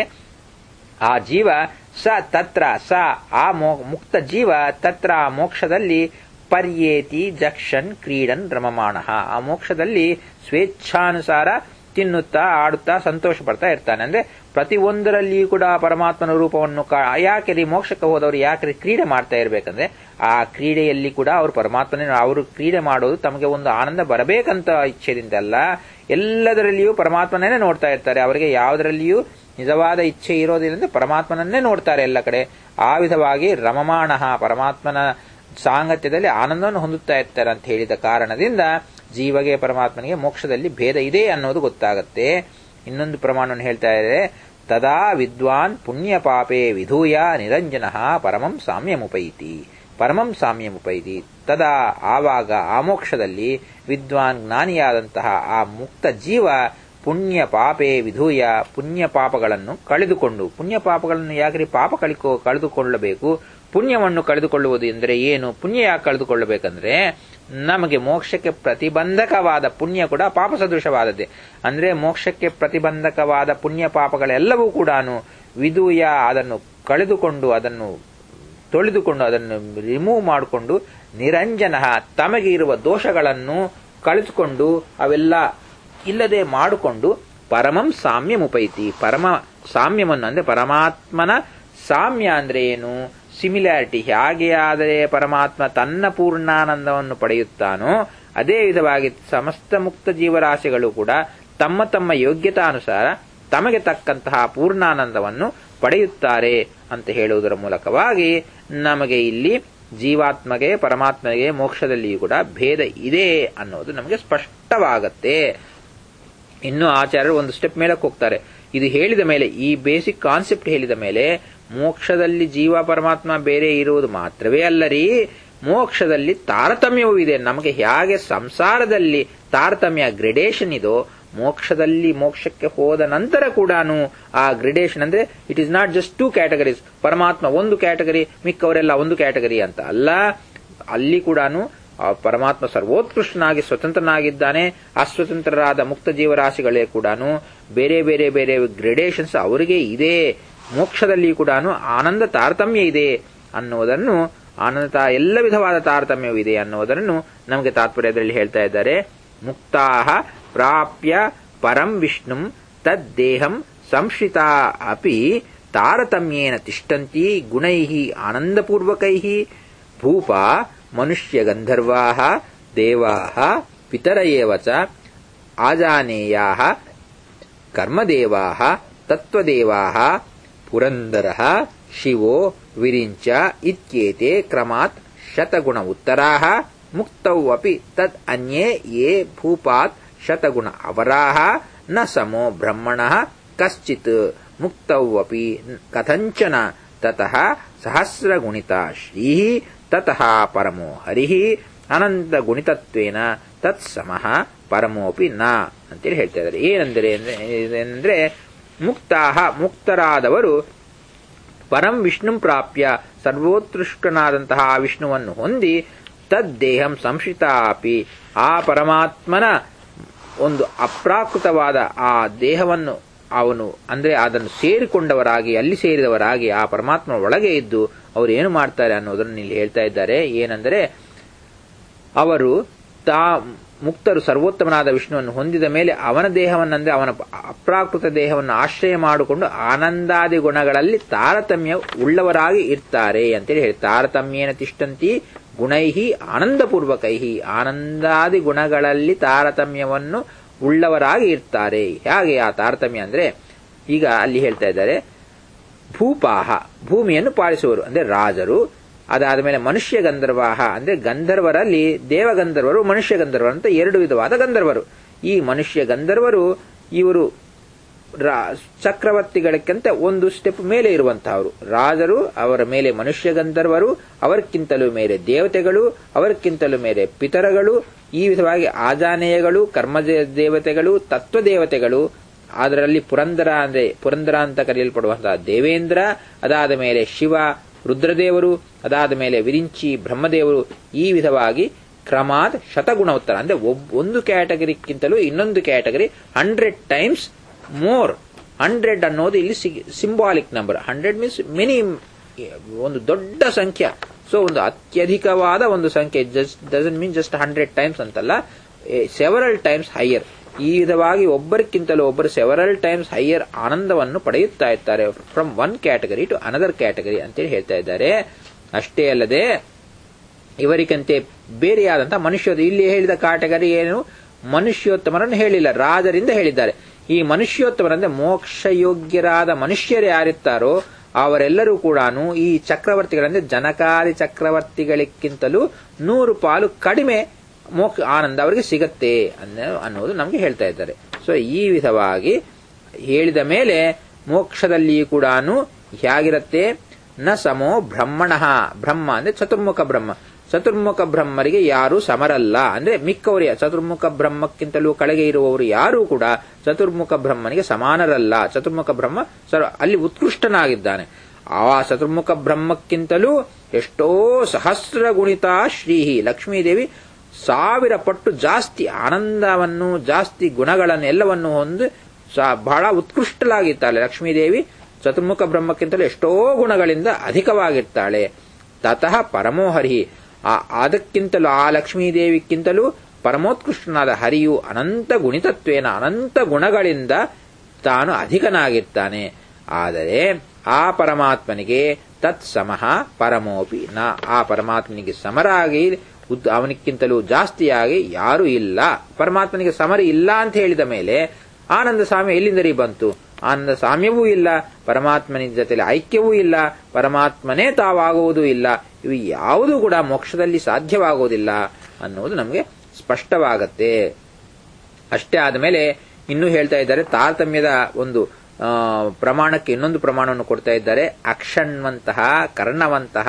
ಆ ಜೀವ ಸ ತತ್ರ ಸ ಆ ಮುಕ್ತ ಜೀವ ತತ್ರ ಆ ಮೋಕ್ಷದಲ್ಲಿ ಪರ್ಯೇತಿ ಜಕ್ಷನ್ ಕ್ರೀಡನ್ ರಮಮಾಣ ಆ ಮೋಕ್ಷದಲ್ಲಿ ಸ್ವೇಚ್ಛಾನುಸಾರ ತಿನ್ನುತ್ತಾ ಆಡುತ್ತಾ ಸಂತೋಷ ಪಡ್ತಾ ಇರ್ತಾನೆ ಅಂದ್ರೆ ಪ್ರತಿ ಒಂದರಲ್ಲಿಯೂ ಕೂಡ ಪರಮಾತ್ಮನ ರೂಪವನ್ನು ಯಾಕೆ ಮೋಕ್ಷಕ್ಕೆ ಹೋದವರು ಯಾಕೆ ಕ್ರೀಡೆ ಮಾಡ್ತಾ ಇರ್ಬೇಕಂದ್ರೆ ಆ ಕ್ರೀಡೆಯಲ್ಲಿ ಕೂಡ ಅವರು ಪರಮಾತ್ಮನೇ ಅವರು ಕ್ರೀಡೆ ಮಾಡೋದು ತಮಗೆ ಒಂದು ಆನಂದ ಬರಬೇಕಂತ ಇಚ್ಛೆದಿಂದ ಅಲ್ಲ ಎಲ್ಲದರಲ್ಲಿಯೂ ಪರಮಾತ್ಮನೇ ನೋಡ್ತಾ ಇರ್ತಾರೆ ಅವರಿಗೆ ಯಾವುದರಲ್ಲಿಯೂ ನಿಜವಾದ ಇಚ್ಛೆ ಇರೋದಿಲ್ಲ ಪರಮಾತ್ಮನನ್ನೇ ನೋಡ್ತಾರೆ ಎಲ್ಲ ಕಡೆ ಆ ವಿಧವಾಗಿ ರಮಮಾಣ ಪರಮಾತ್ಮನ ಸಾಂಗತ್ಯದಲ್ಲಿ ಆನಂದವನ್ನು ಹೊಂದುತ್ತಾ ಇರ್ತಾರೆ ಅಂತ ಹೇಳಿದ ಕಾರಣದಿಂದ ಜೀವಗೆ ಪರಮಾತ್ಮನಿಗೆ ಮೋಕ್ಷದಲ್ಲಿ ಭೇದ ಇದೆ ಅನ್ನೋದು ಗೊತ್ತಾಗತ್ತೆ ಇನ್ನೊಂದು ಪ್ರಮಾಣವನ್ನು ಹೇಳ್ತಾ ಇದೆ ತದಾ ವಿದ್ವಾನ್ ಪುಣ್ಯ ಪಾಪೇ ವಿಧೂಯ ನಿರಂಜನ ಪರಮಂ ಸಾಮ್ಯಮುಪೈತಿ ಪರಮಂ ಸಾಮ್ಯಮುಪೈತಿ ತದಾ ಆವಾಗ ಆ ಮೋಕ್ಷದಲ್ಲಿ ವಿದ್ವಾನ್ ಜ್ಞಾನಿಯಾದಂತಹ ಆ ಮುಕ್ತ ಜೀವ ಪುಣ್ಯ ಪಾಪೇ ವಿಧೂಯ ಪುಣ್ಯ ಪಾಪಗಳನ್ನು ಕಳೆದುಕೊಂಡು ಪುಣ್ಯ ಪಾಪಗಳನ್ನು ಯಾಕ್ರಿ ಪಾಪ ಕಳಿಕೋ ಕಳೆದುಕೊಳ್ಳಬೇಕು ಪುಣ್ಯವನ್ನು ಕಳೆದುಕೊಳ್ಳುವುದು ಎಂದರೆ ಏನು ಪುಣ್ಯ ಯಾಕೆ ಕಳೆದುಕೊಳ್ಳಬೇಕಂದ್ರೆ ನಮಗೆ ಮೋಕ್ಷಕ್ಕೆ ಪ್ರತಿಬಂಧಕವಾದ ಪುಣ್ಯ ಕೂಡ ಪಾಪ ಸದೃಶವಾದದ್ದೇ ಅಂದ್ರೆ ಮೋಕ್ಷಕ್ಕೆ ಪ್ರತಿಬಂಧಕವಾದ ಪುಣ್ಯ ಪಾಪಗಳೆಲ್ಲವೂ ಕೂಡ ವಿಧೂಯ ಅದನ್ನು ಕಳೆದುಕೊಂಡು ಅದನ್ನು ತೊಳೆದುಕೊಂಡು ಅದನ್ನು ರಿಮೂವ್ ಮಾಡಿಕೊಂಡು ನಿರಂಜನ ತಮಗೆ ಇರುವ ದೋಷಗಳನ್ನು ಕಳೆದುಕೊಂಡು ಅವೆಲ್ಲ ಇಲ್ಲದೆ ಮಾಡಿಕೊಂಡು ಪರಮಂ ಸಾಮ್ಯಮುಪೈತಿ ಪರಮ ಸಾಮ್ಯವನ್ನು ಅಂದ್ರೆ ಪರಮಾತ್ಮನ ಸಾಮ್ಯ ಅಂದ್ರೆ ಏನು ಸಿಮಿಲಾರಿಟಿ ಹೇಗೆ ಆದರೆ ಪರಮಾತ್ಮ ತನ್ನ ಪೂರ್ಣಾನಂದವನ್ನು ಪಡೆಯುತ್ತಾನೋ ಅದೇ ವಿಧವಾಗಿ ಸಮಸ್ತ ಮುಕ್ತ ಜೀವರಾಶಿಗಳು ಕೂಡ ತಮ್ಮ ತಮ್ಮ ಯೋಗ್ಯತಾನುಸಾರ ತಮಗೆ ತಕ್ಕಂತಹ ಪೂರ್ಣಾನಂದವನ್ನು ಪಡೆಯುತ್ತಾರೆ ಅಂತ ಹೇಳುವುದರ ಮೂಲಕವಾಗಿ ನಮಗೆ ಇಲ್ಲಿ ಜೀವಾತ್ಮಗೆ ಪರಮಾತ್ಮಗೆ ಮೋಕ್ಷದಲ್ಲಿಯೂ ಕೂಡ ಭೇದ ಇದೆ ಅನ್ನೋದು ನಮಗೆ ಸ್ಪಷ್ಟವಾಗತ್ತೆ ಇನ್ನು ಆಚಾರ್ಯರು ಒಂದು ಸ್ಟೆಪ್ ಮೇಲಕ್ಕೆ ಹೋಗ್ತಾರೆ ಇದು ಹೇಳಿದ ಮೇಲೆ ಈ ಬೇಸಿಕ್ ಕಾನ್ಸೆಪ್ಟ್ ಹೇಳಿದ ಮೇಲೆ ಮೋಕ್ಷದಲ್ಲಿ ಜೀವ ಪರಮಾತ್ಮ ಬೇರೆ ಇರುವುದು ಮಾತ್ರವೇ ಅಲ್ಲರಿ ಮೋಕ್ಷದಲ್ಲಿ ತಾರತಮ್ಯವೂ ಇದೆ ನಮಗೆ ಹೇಗೆ ಸಂಸಾರದಲ್ಲಿ ತಾರತಮ್ಯ ಗ್ರೆಡೇಷನ್ ಇದೋ ಮೋಕ್ಷದಲ್ಲಿ ಮೋಕ್ಷಕ್ಕೆ ಹೋದ ನಂತರ ಕೂಡ ಆ ಗ್ರೆಡೇಷನ್ ಅಂದ್ರೆ it is not just two categories ಪರಮಾತ್ಮ ಒಂದು ಕ್ಯಾಟಗರಿ ಮಿಕ್ಕವರೆಲ್ಲ ಒಂದು ಕ್ಯಾಟಗರಿ ಅಂತ ಅಲ್ಲ ಅಲ್ಲಿ ಕೂಡ ಪರಮಾತ್ಮ ಸರ್ವೋತ್ಕೃಷ್ಟನಾಗಿ ಸ್ವತಂತ್ರನಾಗಿದ್ದಾನೆ ಅಸ್ವತಂತ್ರರಾದ ಮುಕ್ತ ಜೀವರಾಶಿಗಳೇ ಕೂಡ ಬೇರೆ ಬೇರೆ ಬೇರೆ ಗ್ರೆಡೇಷನ್ಸ್ ಅವರಿಗೆ ಇದೆ ಮೋಕ್ಷದಲ್ಲಿ ಕೂಡ ಆನಂದ ತಾರತಮ್ಯ ಇದೆ ಅನ್ನೋದನ್ನು ಆನಂದ ಎಲ್ಲ ವಿಧವಾದ ತಾರತಮ್ಯವಿದೆ ಅನ್ನೋದನ್ನು ನಮಗೆ ತಾತ್ಪರ್ಯದಲ್ಲಿ ಹೇಳ್ತಾ ಇದ್ದಾರೆ ಮುಕ್ತಾಹ ಪ್ರಾಪ್ಯ ಪರಂ ವಿಷ್ಣುಂ ತದ್ದೇಹಂ ಸಂಶ್ರಿತಾ ಅಪಿ ತಾರತಮ್ಯೇನ ತಿಷ್ಟಂತಿ ಗುಣೈ ಆನಂದಪೂರ್ವಕೈ ಭೂಪ ಮನುಷ್ಯ ಗಂಧರ್ವಾ ದೇವಾ ಪಿತರ ಏವ ಚ ಆಜಾನೇಯಾ ಕರ್ಮದೇವಾ ತತ್ವದೇವಾ ಪುರಂದರ ಶಿವೋ ವಿರಿಂಚ ಇತ್ಯೇತೆ ಕ್ರಮಾತ್ ಶತಗುಣ ಉತ್ತರಾ ಮುಕ್ತೌ ಅಪಿ ತದ್ ಅನ್ಯೇ ಯೇ ಭೂಪಾತ್ ಶತಗುಣ ಅವರಾಹ ನ ಸಮೋ ಬ್ರಹ್ಮಣ ಕಶ್ಚಿತ್ ಮುಕ್ತೌ ಅಪಿ ಕಥಂಚನ ತತಃ ಸಹಸ್ರಗುಣಿತ ಶ್ರೀ ತತಃ ಪರಮೋ ಹರಿ ಅನಂತ ಗುಣಿತತ್ವೇನ ತತ್ಸಮಃ ಪರಮೋಪಿ ನ ಅಂತೇಳಿ ಹೇಳ್ತಾ ಇದ್ದಾರೆ ಏನಂದರೆ ಅಂದ್ರೆ ಮುಕ್ತಾಹ ಮುಕ್ತರಾದವರು ಪರಂ ವಿಷ್ಣು ಪ್ರಾಪ್ಯ ಸರ್ವೋತ್ಕೃಷ್ಟನಾದಂತಹ ಆ ವಿಷ್ಣುವನ್ನು ಹೊಂದಿ ತದ್ದೇಹಂ ಸಂಶ್ರಿತಾಪಿ ಆ ಪರಮಾತ್ಮನ ಒಂದು ಅಪ್ರಾಕೃತವಾದ ಆ ದೇಹವನ್ನು ಅವನು ಅಂದ್ರೆ ಅದನ್ನು ಸೇರಿಕೊಂಡವರಾಗಿ ಅಲ್ಲಿ ಸೇರಿದವರಾಗಿ ಆ ಪರಮಾತ್ಮ ಒಳಗೆ ಇದ್ದು ಅವರು ಏನು ಮಾಡ್ತಾರೆ ಅನ್ನೋದನ್ನು ಇಲ್ಲಿ ಹೇಳ್ತಾ ಇದ್ದಾರೆ ಏನೆಂದರೆ ಅವರು ತಾ ಮುಕ್ತರು ಸರ್ವೋತ್ತಮನಾದ ವಿಷ್ಣುವನ್ನು ಹೊಂದಿದ ಮೇಲೆ ಅವನ ದೇಹವನ್ನಂದ್ರೆ ಅವನ ಅಪ್ರಾಕೃತ ದೇಹವನ್ನು ಆಶ್ರಯ ಮಾಡಿಕೊಂಡು ಆನಂದಾದಿ ಗುಣಗಳಲ್ಲಿ ತಾರತಮ್ಯ ಉಳ್ಳವರಾಗಿ ಇರ್ತಾರೆ ಅಂತೇಳಿ ಹೇಳಿ ತಾರತಮ್ಯೇನ ತಿಷ್ಟಂತಿ ಗುಣೈಹಿ ಆನಂದಪೂರ್ವಕೈಹಿ ಆನಂದಾದಿ ಗುಣಗಳಲ್ಲಿ ತಾರತಮ್ಯವನ್ನು ಉಳ್ಳವರಾಗಿ ಇರ್ತಾರೆ ಹೇಗೆ ಆ ತಾರತಮ್ಯ ಅಂದ್ರೆ ಈಗ ಅಲ್ಲಿ ಹೇಳ್ತಾ ಇದ್ದಾರೆ ಭೂಪಾಹ ಭೂಮಿಯನ್ನು ಪಾಲಿಸುವರು ಅಂದ್ರೆ ರಾಜರು ಅದಾದ ಮೇಲೆ ಮನುಷ್ಯ ಗಂಧರ್ವಾಹ ಅಂದ್ರೆ ಗಂಧರ್ವರಲ್ಲಿ ದೇವಗಂಧರ್ವರು ಮನುಷ್ಯ ಗಂಧರ್ವರು ಅಂತ ಎರಡು ವಿಧವಾದ ಗಂಧರ್ವರು ಈ ಮನುಷ್ಯ ಗಂಧರ್ವರು ಇವರು ಚಕ್ರವರ್ತಿಗಳಕ್ಕಿಂತ ಒಂದು ಸ್ಟೆಪ್ ಮೇಲೆ ಇರುವಂತಹವರು ರಾಜರು ಅವರ ಮೇಲೆ ಮನುಷ್ಯ ಗಂಧರ್ವರು ಅವರಕ್ಕಿಂತಲೂ ಮೇಲೆ ದೇವತೆಗಳು ಅವರಕ್ಕಿಂತಲೂ ಮೇಲೆ ಪಿತರಗಳು ಈ ವಿಧವಾಗಿ ಆಜಾನೇಯಗಳು ಕರ್ಮ ದೇವತೆಗಳು ತತ್ವ ದೇವತೆಗಳು ಅದರಲ್ಲಿ ಪುರಂದರ ಅಂದ್ರೆ ಪುರಂದರ ಅಂತ ಕರೆಯಲ್ಪಡುವಂತಹ ದೇವೇಂದ್ರ ಅದಾದ ಮೇಲೆ ಶಿವ ರುದ್ರದೇವರು ಅದಾದ ಮೇಲೆ ವಿರಿಂಚಿ ಬ್ರಹ್ಮದೇವರು ಈ ವಿಧವಾಗಿ ಕ್ರಮಾತ್ ಶತಗುಣೋತ್ತರ ಅಂದ್ರೆ ಒಂದು ಕ್ಯಾಟಗರಿಕ್ಕಿಂತಲೂ ಇನ್ನೊಂದು category hundred times more hundred ಅನ್ನೋದು ಇಲ್ಲಿ symbolic number hundred means many ಒಂದು ದೊಡ್ಡ ಸಂಖ್ಯೆ ಸೊ ಒಂದು ಅತ್ಯಧಿಕವಾದ ಒಂದು ಸಂಖ್ಯೆ just dozen mean just hundred times ಅಂತಲ್ಲ ಸೆವರಲ್ ಟೈಮ್ಸ್ ಹೈಯರ್ ಈ ವಿಧವಾಗಿ ಒಬ್ಬರಿಗಿಂತಲೂ ಒಬ್ಬರು ಸೆವರಲ್ ಟೈಮ್ಸ್ ಹೈಯರ್ ಆನಂದವನ್ನು ಪಡೆಯುತ್ತಾ ಇರ್ತಾರೆ from one category to another category ಅಂತೇಳಿ ಹೇಳ್ತಾ ಇದ್ದಾರೆ ಅಷ್ಟೇ ಅಲ್ಲದೆ ಇವರಿಗಂತೆ ಬೇರೆಯಾದಂತಹ ಮನುಷ್ಯ ಇಲ್ಲಿ ಹೇಳಿದ ಕ್ಯಾಟಗರಿ ಏನು ಮನುಷ್ಯೋತ್ತಮರನ್ನು ಹೇಳಿಲ್ಲ ರಾಜರಿಂದ ಹೇಳಿದ್ದಾರೆ ಈ ಮನುಷ್ಯೋತ್ತಮರಂದ್ರೆ ಮೋಕ್ಷಯೋಗ್ಯರಾದ ಮನುಷ್ಯರು ಯಾರಿರ್ತಾರೋ ಅವರೆಲ್ಲರೂ ಕೂಡ ಈ ಚಕ್ರವರ್ತಿಗಳಂದ್ರೆ ಜನಕಾರಿ ಚಕ್ರವರ್ತಿಗಳಿಗಿಂತಲೂ ನೂರು ಪಾಲು ಕಡಿಮೆ ಮೋಕ್ಷ ಆನಂದ ಅವರಿಗೆ ಸಿಗತ್ತೆ ಅನ್ನೋದು ನಮಗೆ ಹೇಳ್ತಾ ಇದ್ದಾರೆ ಸೊ ಈ ವಿಧವಾಗಿ ಹೇಳಿದ ಮೇಲೆ ಮೋಕ್ಷದಲ್ಲಿಯೂ ಕೂಡ ಹೇಗಿರತ್ತೆ ನ ಸಮೋ ಬ್ರಹ್ಮಣ ಬ್ರಹ್ಮ ಅಂದ್ರೆ ಚತುರ್ಮುಖ ಬ್ರಹ್ಮ ಚತುರ್ಮುಖ ಬ್ರಹ್ಮರಿಗೆ ಯಾರು ಸಮರಲ್ಲ ಅಂದ್ರೆ ಮಿಕ್ಕವರೇ ಚತುರ್ಮುಖ ಬ್ರಹ್ಮಕ್ಕಿಂತಲೂ ಕೆಳಗೆ ಇರುವವರು ಯಾರೂ ಕೂಡ ಚತುರ್ಮುಖ ಬ್ರಹ್ಮನಿಗೆ ಸಮಾನರಲ್ಲ ಚತುರ್ಮುಖ ಬ್ರಹ್ಮ ಅಲ್ಲಿ ಉತ್ಕೃಷ್ಟನಾಗಿದ್ದಾನೆ ಆ ಚತುರ್ಮುಖ ಬ್ರಹ್ಮಕ್ಕಿಂತಲೂ ಎಷ್ಟೋ ಸಹಸ್ರ ಗುಣಿತ ಶ್ರೀಹಿ ಲಕ್ಷ್ಮೀದೇವಿ ಸಾವಿರ ಪಟ್ಟು ಜಾಸ್ತಿ ಆನಂದವನ್ನು ಜಾಸ್ತಿ ಗುಣಗಳನ್ನು ಎಲ್ಲವನ್ನು ಹೊಂದಿ ಬಹಳ ಉತ್ಕೃಷ್ಟಲಾಗಿರ್ತಾಳೆ ಲಕ್ಷ್ಮೀದೇವಿ ಚತುರ್ಮುಖ ಬ್ರಹ್ಮಕ್ಕಿಂತಲೂ ಎಷ್ಟೋ ಗುಣಗಳಿಂದ ಅಧಿಕವಾಗಿರ್ತಾಳೆ ತತಃ ಪರಮೋಹರಿ ಆ ಅದಕ್ಕಿಂತಲೂ ಆ ಲಕ್ಷ್ಮೀದೇವಿಕ್ಕಿಂತಲೂ ಪರಮೋತ್ಕೃಷ್ಟನಾದ ಹರಿಯು ಅನಂತ ಗುಣಿತತ್ವೇನ ಅನಂತ ಗುಣಗಳಿಂದ ತಾನು ಅಧಿಕನಾಗಿರ್ತಾನೆ ಆದರೆ ಆ ಪರಮಾತ್ಮನಿಗೆ ತತ್ಸಮಃ ಪರಮೋಪಿ ನ ಆ ಪರಮಾತ್ಮನಿಗೆ ಸಮರಾಗಿ ಅವನಿಕ್ಕಿಂತಲೂ ಜಾಸ್ತಿಯಾಗಿ ಯಾರೂ ಇಲ್ಲ ಪರಮಾತ್ಮನಿಗೆ ಸಮರಿ ಇಲ್ಲ ಅಂತ ಹೇಳಿದ ಮೇಲೆ ಆನಂದ ಸ್ವಾಮಿ ಎಲ್ಲಿಂದರಿ ಬಂತು ಆನಂದ ಸಾಮ್ಯವೂ ಇಲ್ಲ ಪರಮಾತ್ಮನ ಜೊತೆಲಿ ಐಕ್ಯವೂ ಇಲ್ಲ ಪರಮಾತ್ಮನೇ ತಾವಾಗುವುದೂ ಇಲ್ಲ ಇವು ಯಾವುದೂ ಕೂಡ ಮೋಕ್ಷದಲ್ಲಿ ಸಾಧ್ಯವಾಗುವುದಿಲ್ಲ ಅನ್ನೋದು ನಮಗೆ ಸ್ಪಷ್ಟವಾಗತ್ತೆ ಅಷ್ಟೇ ಆದಮೇಲೆ ಇನ್ನೂ ಹೇಳ್ತಾ ಇದ್ದಾರೆ ತಾರತಮ್ಯದ ಒಂದು ಆ, ಪ್ರಮಾಣಕ್ಕೆ ಇನ್ನೊಂದು ಪ್ರಮಾಣವನ್ನು ಕೊಡ್ತಾ ಇದ್ದಾರೆ ಅಕ್ಷಣ್ವಂತಹ ಕರ್ಣವಂತಹ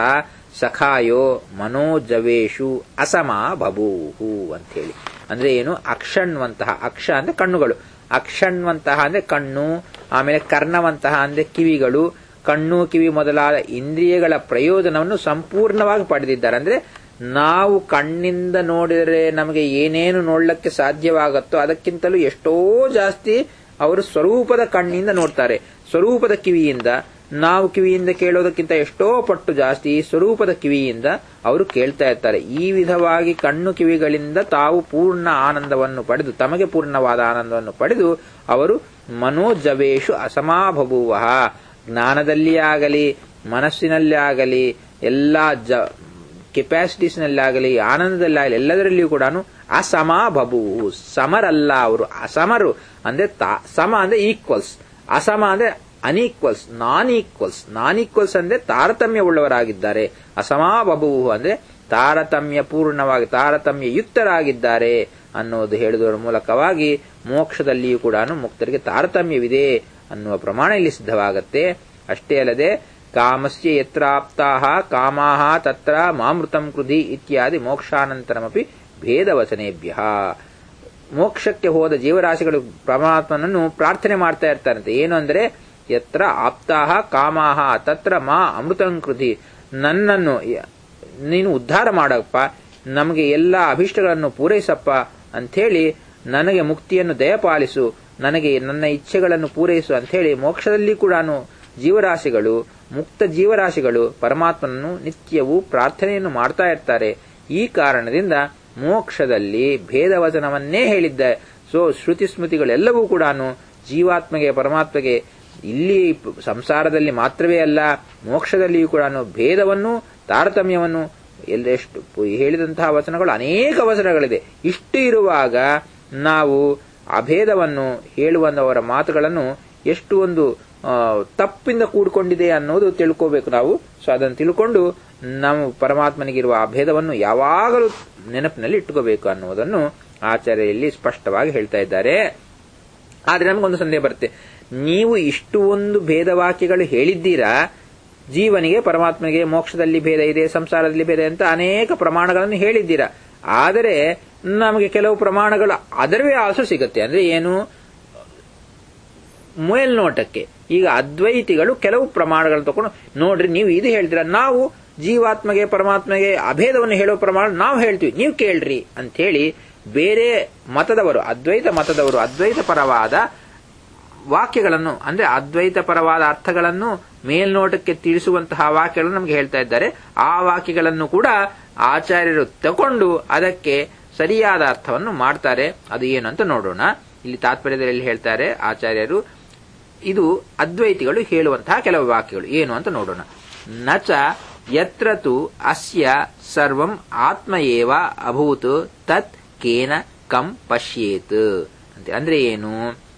ಸಖಾಯೋ ಮನೋಜವೇಶು ಅಸಮ ಬಭೂಹು ಅಂತ ಹೇಳಿ ಅಂದ್ರೆ ಏನು ಅಕ್ಷಣ್ವಂತಹ ಅಕ್ಷ ಅಂದ್ರೆ ಕಣ್ಣುಗಳು ಅಕ್ಷಣ್ವಂತಹ ಅಂದ್ರೆ ಕಣ್ಣು ಆಮೇಲೆ ಕರ್ಣವಂತಹ ಅಂದ್ರೆ ಕಿವಿಗಳು ಕಣ್ಣು ಕಿವಿ ಮೊದಲಾದ ಇಂದ್ರಿಯಗಳ ಪ್ರಯೋಜನವನ್ನು ಸಂಪೂರ್ಣವಾಗಿ ಪಡೆದಿದ್ದಾರೆ ಅಂದ್ರೆ ನಾವು ಕಣ್ಣಿಂದ ನೋಡಿದರೆ ನಮಗೆ ಏನೇನು ನೋಡ್ಲಿಕ್ಕೆ ಸಾಧ್ಯವಾಗುತ್ತೋ ಅದಕ್ಕಿಂತಲೂ ಎಷ್ಟೋ ಜಾಸ್ತಿ ಅವರು ಸ್ವರೂಪದ ಕಣ್ಣಿಂದ ನೋಡ್ತಾರೆ ಸ್ವರೂಪದ ಕಿವಿಯಿಂದ ನಾವು ಕಿವಿಯಿಂದ ಕೇಳೋದಕ್ಕಿಂತ ಎಷ್ಟೋ ಪಟ್ಟು ಜಾಸ್ತಿ ಸ್ವರೂಪದ ಕಿವಿಯಿಂದ ಅವರು ಕೇಳ್ತಾ ಇರ್ತಾರೆ ಈ ವಿಧವಾಗಿ ಕಣ್ಣು ಕಿವಿಗಳಿಂದ ತಾವು ಪೂರ್ಣ ಆನಂದವನ್ನು ಪಡೆದು ತಮಗೆ ಪೂರ್ಣವಾದ ಆನಂದವನ್ನು ಪಡೆದು ಅವರು ಮನೋಜವೇಶು ಅಸಮಾಭಭುವ ಜ್ಞಾನದಲ್ಲಿ ಆಗಲಿ ಮನಸ್ಸಿನಲ್ಲಿ ಆಗಲಿ ಎಲ್ಲ ಜ ಕೆಪಾಸಿಟೀಸ್ನಲ್ಲಾಗಲಿ ಆನಂದದಲ್ಲಾಗಲಿ ಎಲ್ಲದರಲ್ಲಿಯೂ ಕೂಡ ಅಸಮ ಬಬುವು ಸಮರಲ್ಲ ಅವರು ಅಸಮರು ಅಂದ್ರೆ ತಾ- ಸಮ ಅಂದ್ರೆ ಈಕ್ವಲ್ಸ್ ಅಸಮ ಅಂದ್ರೆ ಅನ್ಈಕ್ವಲ್ಸ್ ನಾನ್ ಈಕ್ವಲ್ಸ್ ನಾನ್ ಈಕ್ವಲ್ಸ್ ಅಂದ್ರೆ ತಾರತಮ್ಯ ಉಳ್ಳವರಾಗಿದ್ದಾರೆ ಅಸಮ ಬಬುವು ಅಂದ್ರೆ ತಾರತಮ್ಯ ಪೂರ್ಣವಾಗಿ ತಾರತಮ್ಯ ಯುಕ್ತರಾಗಿದ್ದಾರೆ ಅನ್ನೋದು ಹೇಳುವುದರ ಮೂಲಕವಾಗಿ ಮೋಕ್ಷದಲ್ಲಿಯೂ ಕೂಡ ಮುಕ್ತರಿಗೆ ತಾರತಮ್ಯವಿದೆ ಅನ್ನುವ ಪ್ರಮಾಣ ಇಲ್ಲಿ ಸಿದ್ಧವಾಗತ್ತೆ ಅಷ್ಟೇ ಅಲ್ಲದೆ ಕಾಮಸ್ಯ ಯತ್ರಾಪ್ತಾಹ ಕಾಮಾಹ ತತ್ರ ಮಾಮೃತಂ ಕೃಧಿ ಇತ್ಯಾದಿ ಮೋಕ್ಷಾನಂತರಮಪಿ ಭೇದವಚನೇಭ್ಯ ಮೋಕ್ಷಕ್ಕೆ ಹೋದ ಜೀವರಾಶಿಗಳು ಪರಮಾತ್ಮನನ್ನು ಪ್ರಾರ್ಥನೆ ಮಾಡ್ತಾ ಇರ್ತಾರಂತೆ ಏನು ಅಂದ್ರೆ ಯತ್ರ ಆಪ್ತಾಹ ಕಾಮಾಹ ತತ್ರ ಮಾ ಅಮೃತಂ ಕೃಧಿ ನನ್ನನ್ನು ಯ- ನೀನು ಉದ್ಧಾರ ಮಾಡಪ್ಪ ನಮಗೆ ಎಲ್ಲ ಅಭಿಷ್ಟಗಳನ್ನು ಪೂರೈಸಪ್ಪ ಅಂಥೇಳಿ ನನಗೆ ಮುಕ್ತಿಯನ್ನು ದಯಪಾಲಿಸು ನನಗೆ ನನ್ನ ಇಚ್ಛೆಗಳನ್ನು ಪೂರೈಸು ಅಂಥೇಳಿ ಮೋಕ್ಷದಲ್ಲಿ ಕೂಡ ಜೀವರಾಶಿಗಳು ಮುಕ್ತ ಜೀವರಾಶಿಗಳು ಪರಮಾತ್ಮನನ್ನು ನಿತ್ಯವೂ ಪ್ರಾರ್ಥನೆಯನ್ನು ಮಾಡ್ತಾ ಇರ್ತಾರೆ ಈ ಕಾರಣದಿಂದ ಮೋಕ್ಷದಲ್ಲಿ ಭೇದವಚನವನ್ನೇ ಹೇಳಿದ್ದ ಸೊ ಶ್ರುತಿ ಸ್ಮೃತಿಗಳೆಲ್ಲವೂ ಕೂಡ ಜೀವಾತ್ಮಗೆ ಪರಮಾತ್ಮಗೆ ಇಲ್ಲಿ ಪ- ಸಂಸಾರದಲ್ಲಿ ಮಾತ್ರವೇ ಅಲ್ಲ ಮೋಕ್ಷದಲ್ಲಿಯೂ ಕೂಡ ಭೇದವನ್ನು ತಾರತಮ್ಯವನ್ನು ಎಲ್ಲೆಷ್ಟು ಪು- ಹೇಳಿದಂತಹ ವಚನಗಳು ಅನೇಕ ವಚನಗಳಿದೆ ಇಷ್ಟು ಇರುವಾಗ ನಾವು ಅಭೇದವನ್ನು ಹೇಳುವಂತವರ ಮಾತುಗಳನ್ನು ಎಷ್ಟು ಒಂದು ಆ, ತಪ್ಪಿಂದ ಕೂಡಿಕೊಂಡಿದೆ ಅನ್ನೋದು ತಿಳ್ಕೋಬೇಕು ನಾವು ಸೊ ಅದನ್ನು ತಿಳ್ಕೊಂಡು ನಾವು ಪರಮಾತ್ಮನಿಗಿರುವ ಆ ಭೇದವನ್ನು ಯಾವಾಗಲೂ ನೆನಪಿನಲ್ಲಿ ಇಟ್ಕೋಬೇಕು ಅನ್ನುವುದನ್ನು ಆಚಾರ್ಯಲ್ಲಿ ಸ್ಪಷ್ಟವಾಗಿ ಹೇಳ್ತಾ ಇದ್ದಾರೆ ಆದ್ರೆ ನಮಗೊಂದು ಸಂದೇಹ ಬರುತ್ತೆ ನೀವು ಇಷ್ಟು ಒಂದು ಭೇದವಾಕ್ಯಗಳು ಹೇಳಿದ್ದೀರಾ ಜೀವನಿಗೆ ಪರಮಾತ್ಮನಿಗೆ ಮೋಕ್ಷದಲ್ಲಿ ಭೇದ ಇದೆ ಸಂಸಾರದಲ್ಲಿ ಭೇದ ಅಂತ ಅನೇಕ ಪ್ರಮಾಣಗಳನ್ನು ಹೇಳಿದ್ದೀರಾ ಆದರೆ ನಮಗೆ ಕೆಲವು ಪ್ರಮಾಣಗಳು ಅದರವೇ ಆಲ್ಸೋ ಸಿಗುತ್ತೆ ಅಂದ್ರೆ ಏನು ಮೇಲ್ನೋಟಕ್ಕೆ ಈಗ ಅದ್ವೈತಿಗಳು ಕೆಲವು ಪ್ರಮಾಣಗಳನ್ನು ತಗೊಂಡು ನೋಡ್ರಿ ನೀವು ಇದು ಹೇಳ್ತೀರಾ ನಾವು ಜೀವಾತ್ಮಗೆ ಪರಮಾತ್ಮಗೆ ಅಭೇದವನ್ನು ಹೇಳೋ ಪ್ರಮಾಣ ನಾವು ಹೇಳ್ತೀವಿ ನೀವು ಕೇಳ್ರಿ ಅಂತ ಹೇಳಿ ಬೇರೆ ಮತದವರು ಅದ್ವೈತ ಮತದವರು ಅದ್ವೈತ ಪರವಾದ ವಾಕ್ಯಗಳನ್ನು ಅಂದ್ರೆ ಅದ್ವೈತ ಪರವಾದ ಅರ್ಥಗಳನ್ನು ಮೇಲ್ನೋಟಕ್ಕೆ ತಿಳಿಸುವಂತಹ ವಾಕ್ಯಗಳನ್ನು ನಮಗೆ ಹೇಳ್ತಾ ಇದ್ದಾರೆ ಆ ವಾಕ್ಯಗಳನ್ನು ಕೂಡ ಆಚಾರ್ಯರು ತಕೊಂಡು ಅದಕ್ಕೆ ಸರಿಯಾದ ಅರ್ಥವನ್ನು ಮಾಡ್ತಾರೆ ಅದು ಏನು ಅಂತ ನೋಡೋಣ ಇಲ್ಲಿ ತಾತ್ಪರ್ಯದಲ್ಲಿ ಹೇಳ್ತಾರೆ ಆಚಾರ್ಯರು ಇದು ಅದ್ವೈತಿಗಳು ಹೇಳುವಂತಹ ಕೆಲವು ವಾಕ್ಯಗಳು ಏನು ಅಂತ ನೋಡೋಣ ನಚ ಯತ್ರ ತು ಅಸ್ಯ ಸರ್ವಂ ಆತ್ಮ ಏವ ಅಭೂತ್ ತತ್ ಕೇನ ಕಂ ಪಶ್ಯೇತ್ ಅಂತ ಅಂದ್ರೆ ಏನು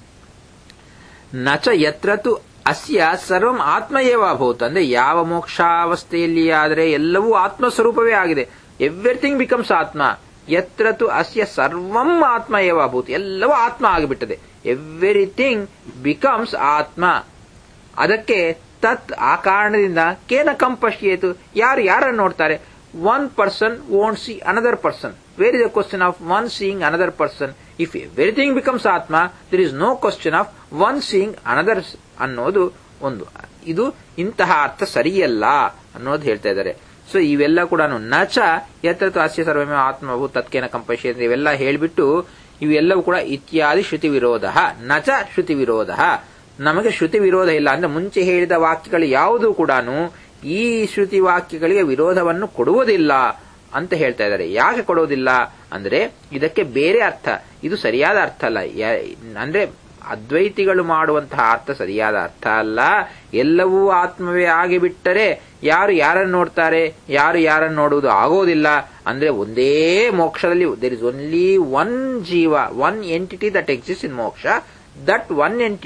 ನಚ ಯತ್ರ ತು ಅಸ್ಯ ಸರ್ವಂ ಆತ್ಮ ಏವ ಅಭೂತ್ ಅಂದ್ರೆ ಯಾವ ಮೋಕ್ಷಾವಸ್ಥೆಯಲ್ಲಿ ಆದರೆ ಎಲ್ಲವೂ ಆತ್ಮ ಸ್ವರೂಪವೇ ಆಗಿದೆ ಎವ್ರಿಥಿಂಗ್ ಬಿಕಮ್ಸ್ ಆತ್ಮ ಯತ್ರ ತು ಅಸ್ಯ ಸರ್ವಂ ಆತ್ಮ ಏವ ಅಭೂತ್ ಎಲ್ಲವೂ ಆತ್ಮ ಆಗಿಬಿಟ್ಟದೆ ಎವ್ರಿಥಿಂಗ್ ಬಿಕಮ್ಸ್ ಆತ್ಮ ಅದಕ್ಕೆ ತತ್ ಆ ಕಾರಣದಿಂದ ಕೇನ ಕಂಪಶ್ಯೇತು ಯಾರು ಯಾರನ್ನು ನೋಡ್ತಾರೆ one person won't see another person where is a question of one seeing another person if everything becomes ಆತ್ಮ there is no question of one seeing another ಅನ್ನೋದು ಒಂದು ಇದು ಇಂತಹ ಅರ್ಥ ಸರಿಯಲ್ಲ ಅನ್ನೋದು ಹೇಳ್ತಾ ಇದ್ದಾರೆ ಸೊ ಇವೆಲ್ಲ ಕೂಡ ನಚ ಯತ್ರ ಅಸ್ಯ ಸರ್ವಮೇ ಆತ್ಮವು ತತ್ಕೇನ ಕಂಪಶ್ಯ ಇವೆಲ್ಲ ಹೇಳ್ಬಿಟ್ಟು ಇವೆಲ್ಲವೂ ಕೂಡ ಇತ್ಯಾದಿ ಶ್ರುತಿ ವಿರೋಧ ನಚ ಶ್ರುತಿ ವಿರೋಧ ನಮಗೆ ಶ್ರುತಿ ವಿರೋಧ ಇಲ್ಲ ಅಂದ್ರೆ ಮುಂಚೆ ಹೇಳಿದ ವಾಕ್ಯಗಳು ಯಾವುದೂ ಕೂಡ ಈ ಶ್ರುತಿ ವಾಕ್ಯಗಳಿಗೆ ವಿರೋಧವನ್ನು ಕೊಡುವುದಿಲ್ಲ ಅಂತ ಹೇಳ್ತಾ ಇದ್ದಾರೆ ಯಾಕೆ ಕೊಡುವುದಿಲ್ಲ ಅಂದ್ರೆ ಇದಕ್ಕೆ ಬೇರೆ ಅರ್ಥ ಇದು ಸರಿಯಾದ ಅರ್ಥ ಅಲ್ಲ ಯ- ಅಂದ್ರೆ ಅದ್ವೈತಿಗಳು ಮಾಡುವಂತಹ ಅರ್ಥ ಸರಿಯಾದ ಅರ್ಥ ಅಲ್ಲ ಎಲ್ಲವೂ ಆತ್ಮವೇ ಆಗಿಬಿಟ್ಟರೆ ಯಾರು ಯಾರನ್ನು ನೋಡ್ತಾರೆ ಯಾರು ಯಾರನ್ನು ನೋಡುವುದು ಆಗೋದಿಲ್ಲ ಅಂದ್ರೆ ಒಂದೇ ಮೋಕ್ಷದಲ್ಲಿ ದೇರ್ ಇಸ್ ಓನ್ಲಿ ಒನ್ ಜೀವ one entity that exist in ಮೋಕ್ಷ that one entity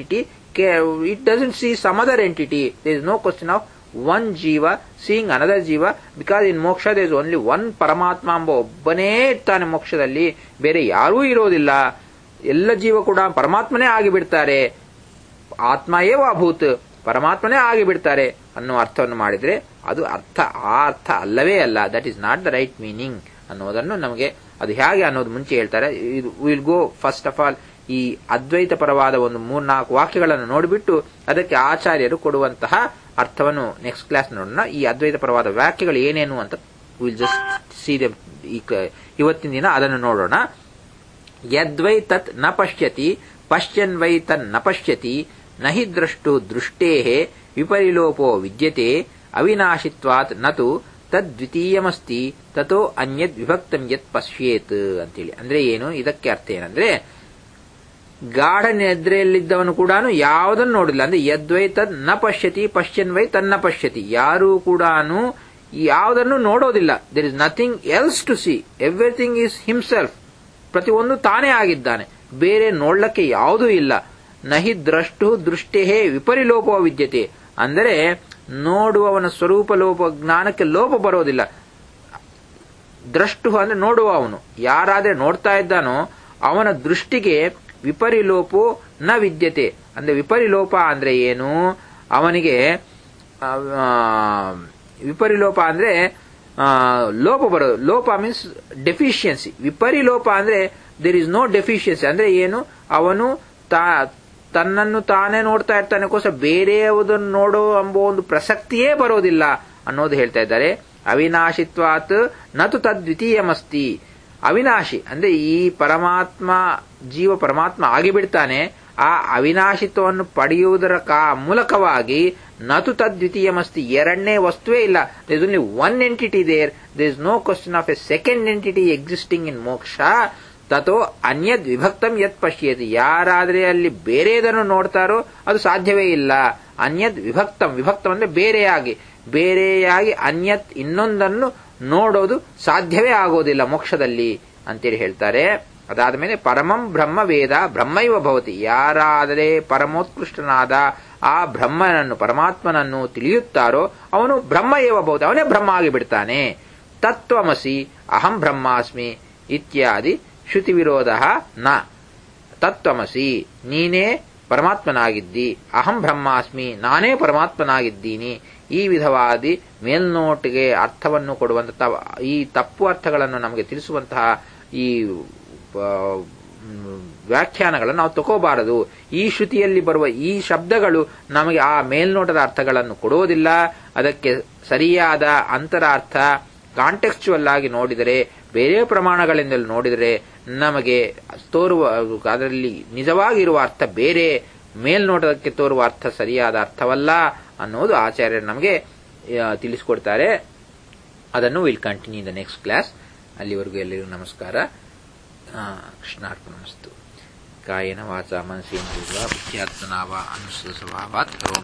it doesn't see some other entity there is no question of one ಜೀವ ಸೀಯಿಂಗ್ ಅನದರ್ ಜೀವ ಬಿಕಾಸ್ ಇನ್ ಮೋಕ್ಷ ದೇರ್ ಇಸ್ ಓನ್ಲಿ ಒನ್ ಪರಮಾತ್ಮ ಎಂಬ ಒಬ್ಬನೇ ಇರ್ತಾನೆ ಮೋಕ್ಷದಲ್ಲಿ ಬೇರೆ ಯಾರೂ ಇರೋದಿಲ್ಲ ಎಲ್ಲ ಜೀವ ಕೂಡ ಪರಮಾತ್ಮನೇ ಆಗಿಬಿಡ್ತಾರೆ ಆತ್ಮ ಏವ ಅಭೂತ್ ಪರಮಾತ್ಮನೇ ಆಗಿಬಿಡ್ತಾರೆ ಅನ್ನೋ ಅರ್ಥವನ್ನು ಮಾಡಿದ್ರೆ ಅದು ಅರ್ಥ ಆ ಅರ್ಥ ಅಲ್ಲವೇ ಅಲ್ಲ that is not the right meaning ಅನ್ನೋದನ್ನು ನಮಗೆ ಅದು ಹೇಗೆ ಅನ್ನೋದು ಮುಂಚೆ ಹೇಳ್ತಾರೆ ಇದು will go first of all ಈ ಅದ್ವೈತ ಪರವಾದ ಒಂದು ಮೂರ್ನಾಲ್ಕು ವಾಕ್ಯಗಳನ್ನು ನೋಡಿಬಿಟ್ಟು ಅದಕ್ಕೆ ಆಚಾರ್ಯರು ಕೊಡುವಂತಹ ಅರ್ಥವನ್ನು ನೆಕ್ಸ್ಟ್ ಕ್ಲಾಸ್ ನೋಡೋಣ ಈ ಅದ್ವೈತ ಪರವಾದ ವಾಕ್ಯಗಳು ಏನೇನು ಅಂತ ವಿಲ್ ಜಸ್ಟ್ ಸಿ ದ ಇವತ್ತಿನ ದಿನ ಅದನ್ನು ನೋಡೋಣ ಯದ್ವೈ ತತ್ ನ ಪಶ್ಯತಿ ಪಶ್ಯನ್ ವೈ ತನ್ ನ ಪಶ್ಯತಿ ನ ಹಿ ದ್ರಷ್ಟು ದೃಷ್ಟೇ ವಿಪರಿಲೋಪೋ ವಿದ್ಯತೆ ಅವಿನಾಶಿತ್ವಾತ್ ನತು ತದ್ವಿತೀಯಮಸ್ತಿ ತಥೋ ಅನ್ಯದ್ ವಿಭಕ್ತಂ ಯತ್ ಪಶ್ಯೇತ್ ಅಂತೇಳಿ ಅಂದ್ರೆ ಏನು ಇದಕ್ಕೆ ಅರ್ಥ ಏನಂದ್ರೆ ಗಾಢ ನಿದ್ರೆಯಲ್ಲಿದ್ದವನು ಕೂಡ ಯಾವುದನ್ನು ನೋಡಿಲ್ಲ ಅಂದ್ರೆ ಯದ್ವೈ ತದ್ ನ ಪಶ್ಯತಿ ಪಶ್ಯನ್ ವೈ ತನ್ನ ಪಶ್ಯತಿ ಯಾರೂ ಕೂಡ ಯಾವುದನ್ನು ನೋಡೋದಿಲ್ಲ there is nothing else to see everything is himself ಪ್ರತಿಯೊಂದು ತಾನೇ ಆಗಿದ್ದಾನೆ ಬೇರೆ ನೋಡ್ಲಕ್ಕೆ ಯಾವುದೂ ಇಲ್ಲ ನಹಿ ದ್ರಷ್ಟು ದೃಷ್ಟೇ ವಿಪರಿಲೋಪ ವಿದ್ಯತೆ ಅಂದರೆ ನೋಡುವವನ ಸ್ವರೂಪ ಲೋಪ ಜ್ಞಾನಕ್ಕೆ ಲೋಪ ಬರೋದಿಲ್ಲ ದ್ರಷ್ಟು ಅಂದ್ರೆ ನೋಡುವ ಅವನು ಯಾರಾದ್ರೆ ನೋಡ್ತಾ ಇದ್ದಾನೋ ಅವನ ದೃಷ್ಟಿಗೆ ವಿಪರಿಲೋಪೋ ನ ವಿದ್ಯತೆ ಅಂದ್ರೆ ವಿಪರಿಲೋಪ ಅಂದ್ರೆ ಏನು ಅವನಿಗೆ ವಿಪರಿಲೋಪ ಅಂದ್ರೆ ಲೋಪ ಬರೋದು ಲೋಪ ಮೀನ್ಸ್ ಡೆಫಿಷಿಯನ್ಸಿ ವಿಪರಿಲೋಪ ಅಂದ್ರೆ ದೇರ್ ಇಸ್ ನೋ ಡೆಫಿಷಿಯನ್ಸಿ ಅಂದ್ರೆ ಏನು ಅವನು ತಾ ತನ್ನನ್ನು ತಾನೇ ನೋಡ್ತಾ ಇರ್ತಾನೆಗೋಸ್ಕರ ಬೇರೆಯವದನ್ನು ನೋಡೋ ಎಂಬ ಒಂದು ಪ್ರಸಕ್ತಿಯೇ ಬರೋದಿಲ್ಲ ಅನ್ನೋದು ಹೇಳ್ತಾ ಇದ್ದಾರೆ ಅವಿನಾಶಿತ್ವಾತ್ ನತು ತದ್ವಿತೀಯಮಸ್ತಿ ಅವಿನಾಶಿ ಅಂದ್ರೆ ಈ ಪರಮಾತ್ಮ ಜೀವ ಪರಮಾತ್ಮ ಆಗಿಬಿಡ್ತಾನೆ ಆ ಅವಿನಾಶಿತ್ವವನ್ನು ಪಡೆಯುವುದರ ಕಾ ಮೂಲಕವಾಗಿ ನತು ತದ್ವಿತೀಯಮಸ್ತಿ ಎರಡನೇ ವಸ್ತುವೇ ಇಲ್ಲ this only one entity there there is no question of a second entity existing in ಮೋಕ್ಷ ತಥೋ ಅನ್ಯದ್ ವಿಭಕ್ತಂ ಯತ್ ಪಶ್ಯತಿ ಯಾರಾದ್ರೆ ಅಲ್ಲಿ ಬೇರೆದನ್ನು ನೋಡ್ತಾರೋ ಅದು ಸಾಧ್ಯವೇ ಇಲ್ಲ ಅನ್ಯದ್ ವಿಭಕ್ತಂ ವಿಭಕ್ತಂ ಅಂದ್ರೆ ಬೇರೆಯಾಗಿ ಬೇರೆಯಾಗಿ ಅನ್ಯತ್ ಇನ್ನೊಂದನ್ನು ನೋಡೋದು ಸಾಧ್ಯವೇ ಆಗೋದಿಲ್ಲ ಮೋಕ್ಷದಲ್ಲಿ ಅಂತೇಳಿ ಹೇಳ್ತಾರೆ ಅದಾದ ಮೇಲೆ ಪರಮಂ ಬ್ರಹ್ಮ ವೇದ ಬ್ರಹ್ಮೈವ ಭವತಿ ಯಾರಾದರೆ ಪರಮೋತ್ಕೃಷ್ಟನಾದ ಆ ಬ್ರಹ್ಮನನ್ನು ಪರಮಾತ್ಮನನ್ನು ತಿಳಿಯುತ್ತಾರೋ ಅವನು ಬ್ರಹ್ಮ ಏವ ಭವತಿ ಅವನೇ ಬ್ರಹ್ಮ ಆಗಿಬಿಡ್ತಾನೆ ತತ್ವಮಸಿ ಅಹಂ ಬ್ರಹ್ಮಾಸ್ಮಿ ಇತ್ಯಾದಿ ಶ್ರುತಿ ವಿರೋಧ ನ ತತ್ವಮಸಿ ನೀನೇ ಪರಮಾತ್ಮನಾಗಿದ್ದಿ ಅಹಂ ಬ್ರಹ್ಮಾಸ್ಮಿ ನಾನೇ ಪರಮಾತ್ಮನಾಗಿದ್ದೀನಿ ಈ ವಿಧವಾದಿ ಮೇಲ್ನೋಟಿಗೆ ಅರ್ಥವನ್ನು ಕೊಡುವಂತಹ ಈ ತಪ್ಪು ಅರ್ಥಗಳನ್ನು ನಮಗೆ ತಿಳಿಸುವಂತಹ ಈ ವ್ಯಾಖ್ಯಾನಗಳನ್ನು ನಾವು ತಗೋಬಾರದು ಈ ಶ್ರುತಿಯಲ್ಲಿ ಬರುವ ಈ ಶಬ್ದಗಳು ನಮಗೆ ಆ ಮೇಲ್ನೋಟದ ಅರ್ಥಗಳನ್ನು ಕೊಡುವುದಿಲ್ಲ ಅದಕ್ಕೆ ಸರಿಯಾದ ಅಂತರಾರ್ಥ ಕಾಂಟೆಕ್ಚುವಲ್ ಆಗಿ ನೋಡಿದರೆ ಬೇರೆ ಪ್ರಮಾಣಗಳಿಂದಲೂ ನೋಡಿದರೆ ನಮಗೆ ತೋರುವ ಅದರಲ್ಲಿ ನಿಜವಾಗಿರುವ ಅರ್ಥ ಬೇರೆ ಮೇಲ್ನೋಟದಕ್ಕೆ ತೋರುವ ಅರ್ಥ ಸರಿಯಾದ ಅರ್ಥವಲ್ಲ ಅನ್ನೋದು ಆಚಾರ್ಯರು ನಮಗೆ ತಿಳಿಸಿಕೊಡ್ತಾರೆ ಅದನ್ನು will continue the next class ಅಲ್ಲಿವರೆಗೂ ಎಲ್ಲರಿಗೂ ನಮಸ್ಕಾರ ಕೃಷ್ಣಾರ್ಪಣಮಸ್ತು ಕಾಯನ ವಾಚ ಮನಸ್ಸೇಂದ್ರಿಯ ಬುದ್ಧ್ಯಾತ್ಮನಾವ ಅನುಸೃತ ಸ್ವಭಾವಾತ್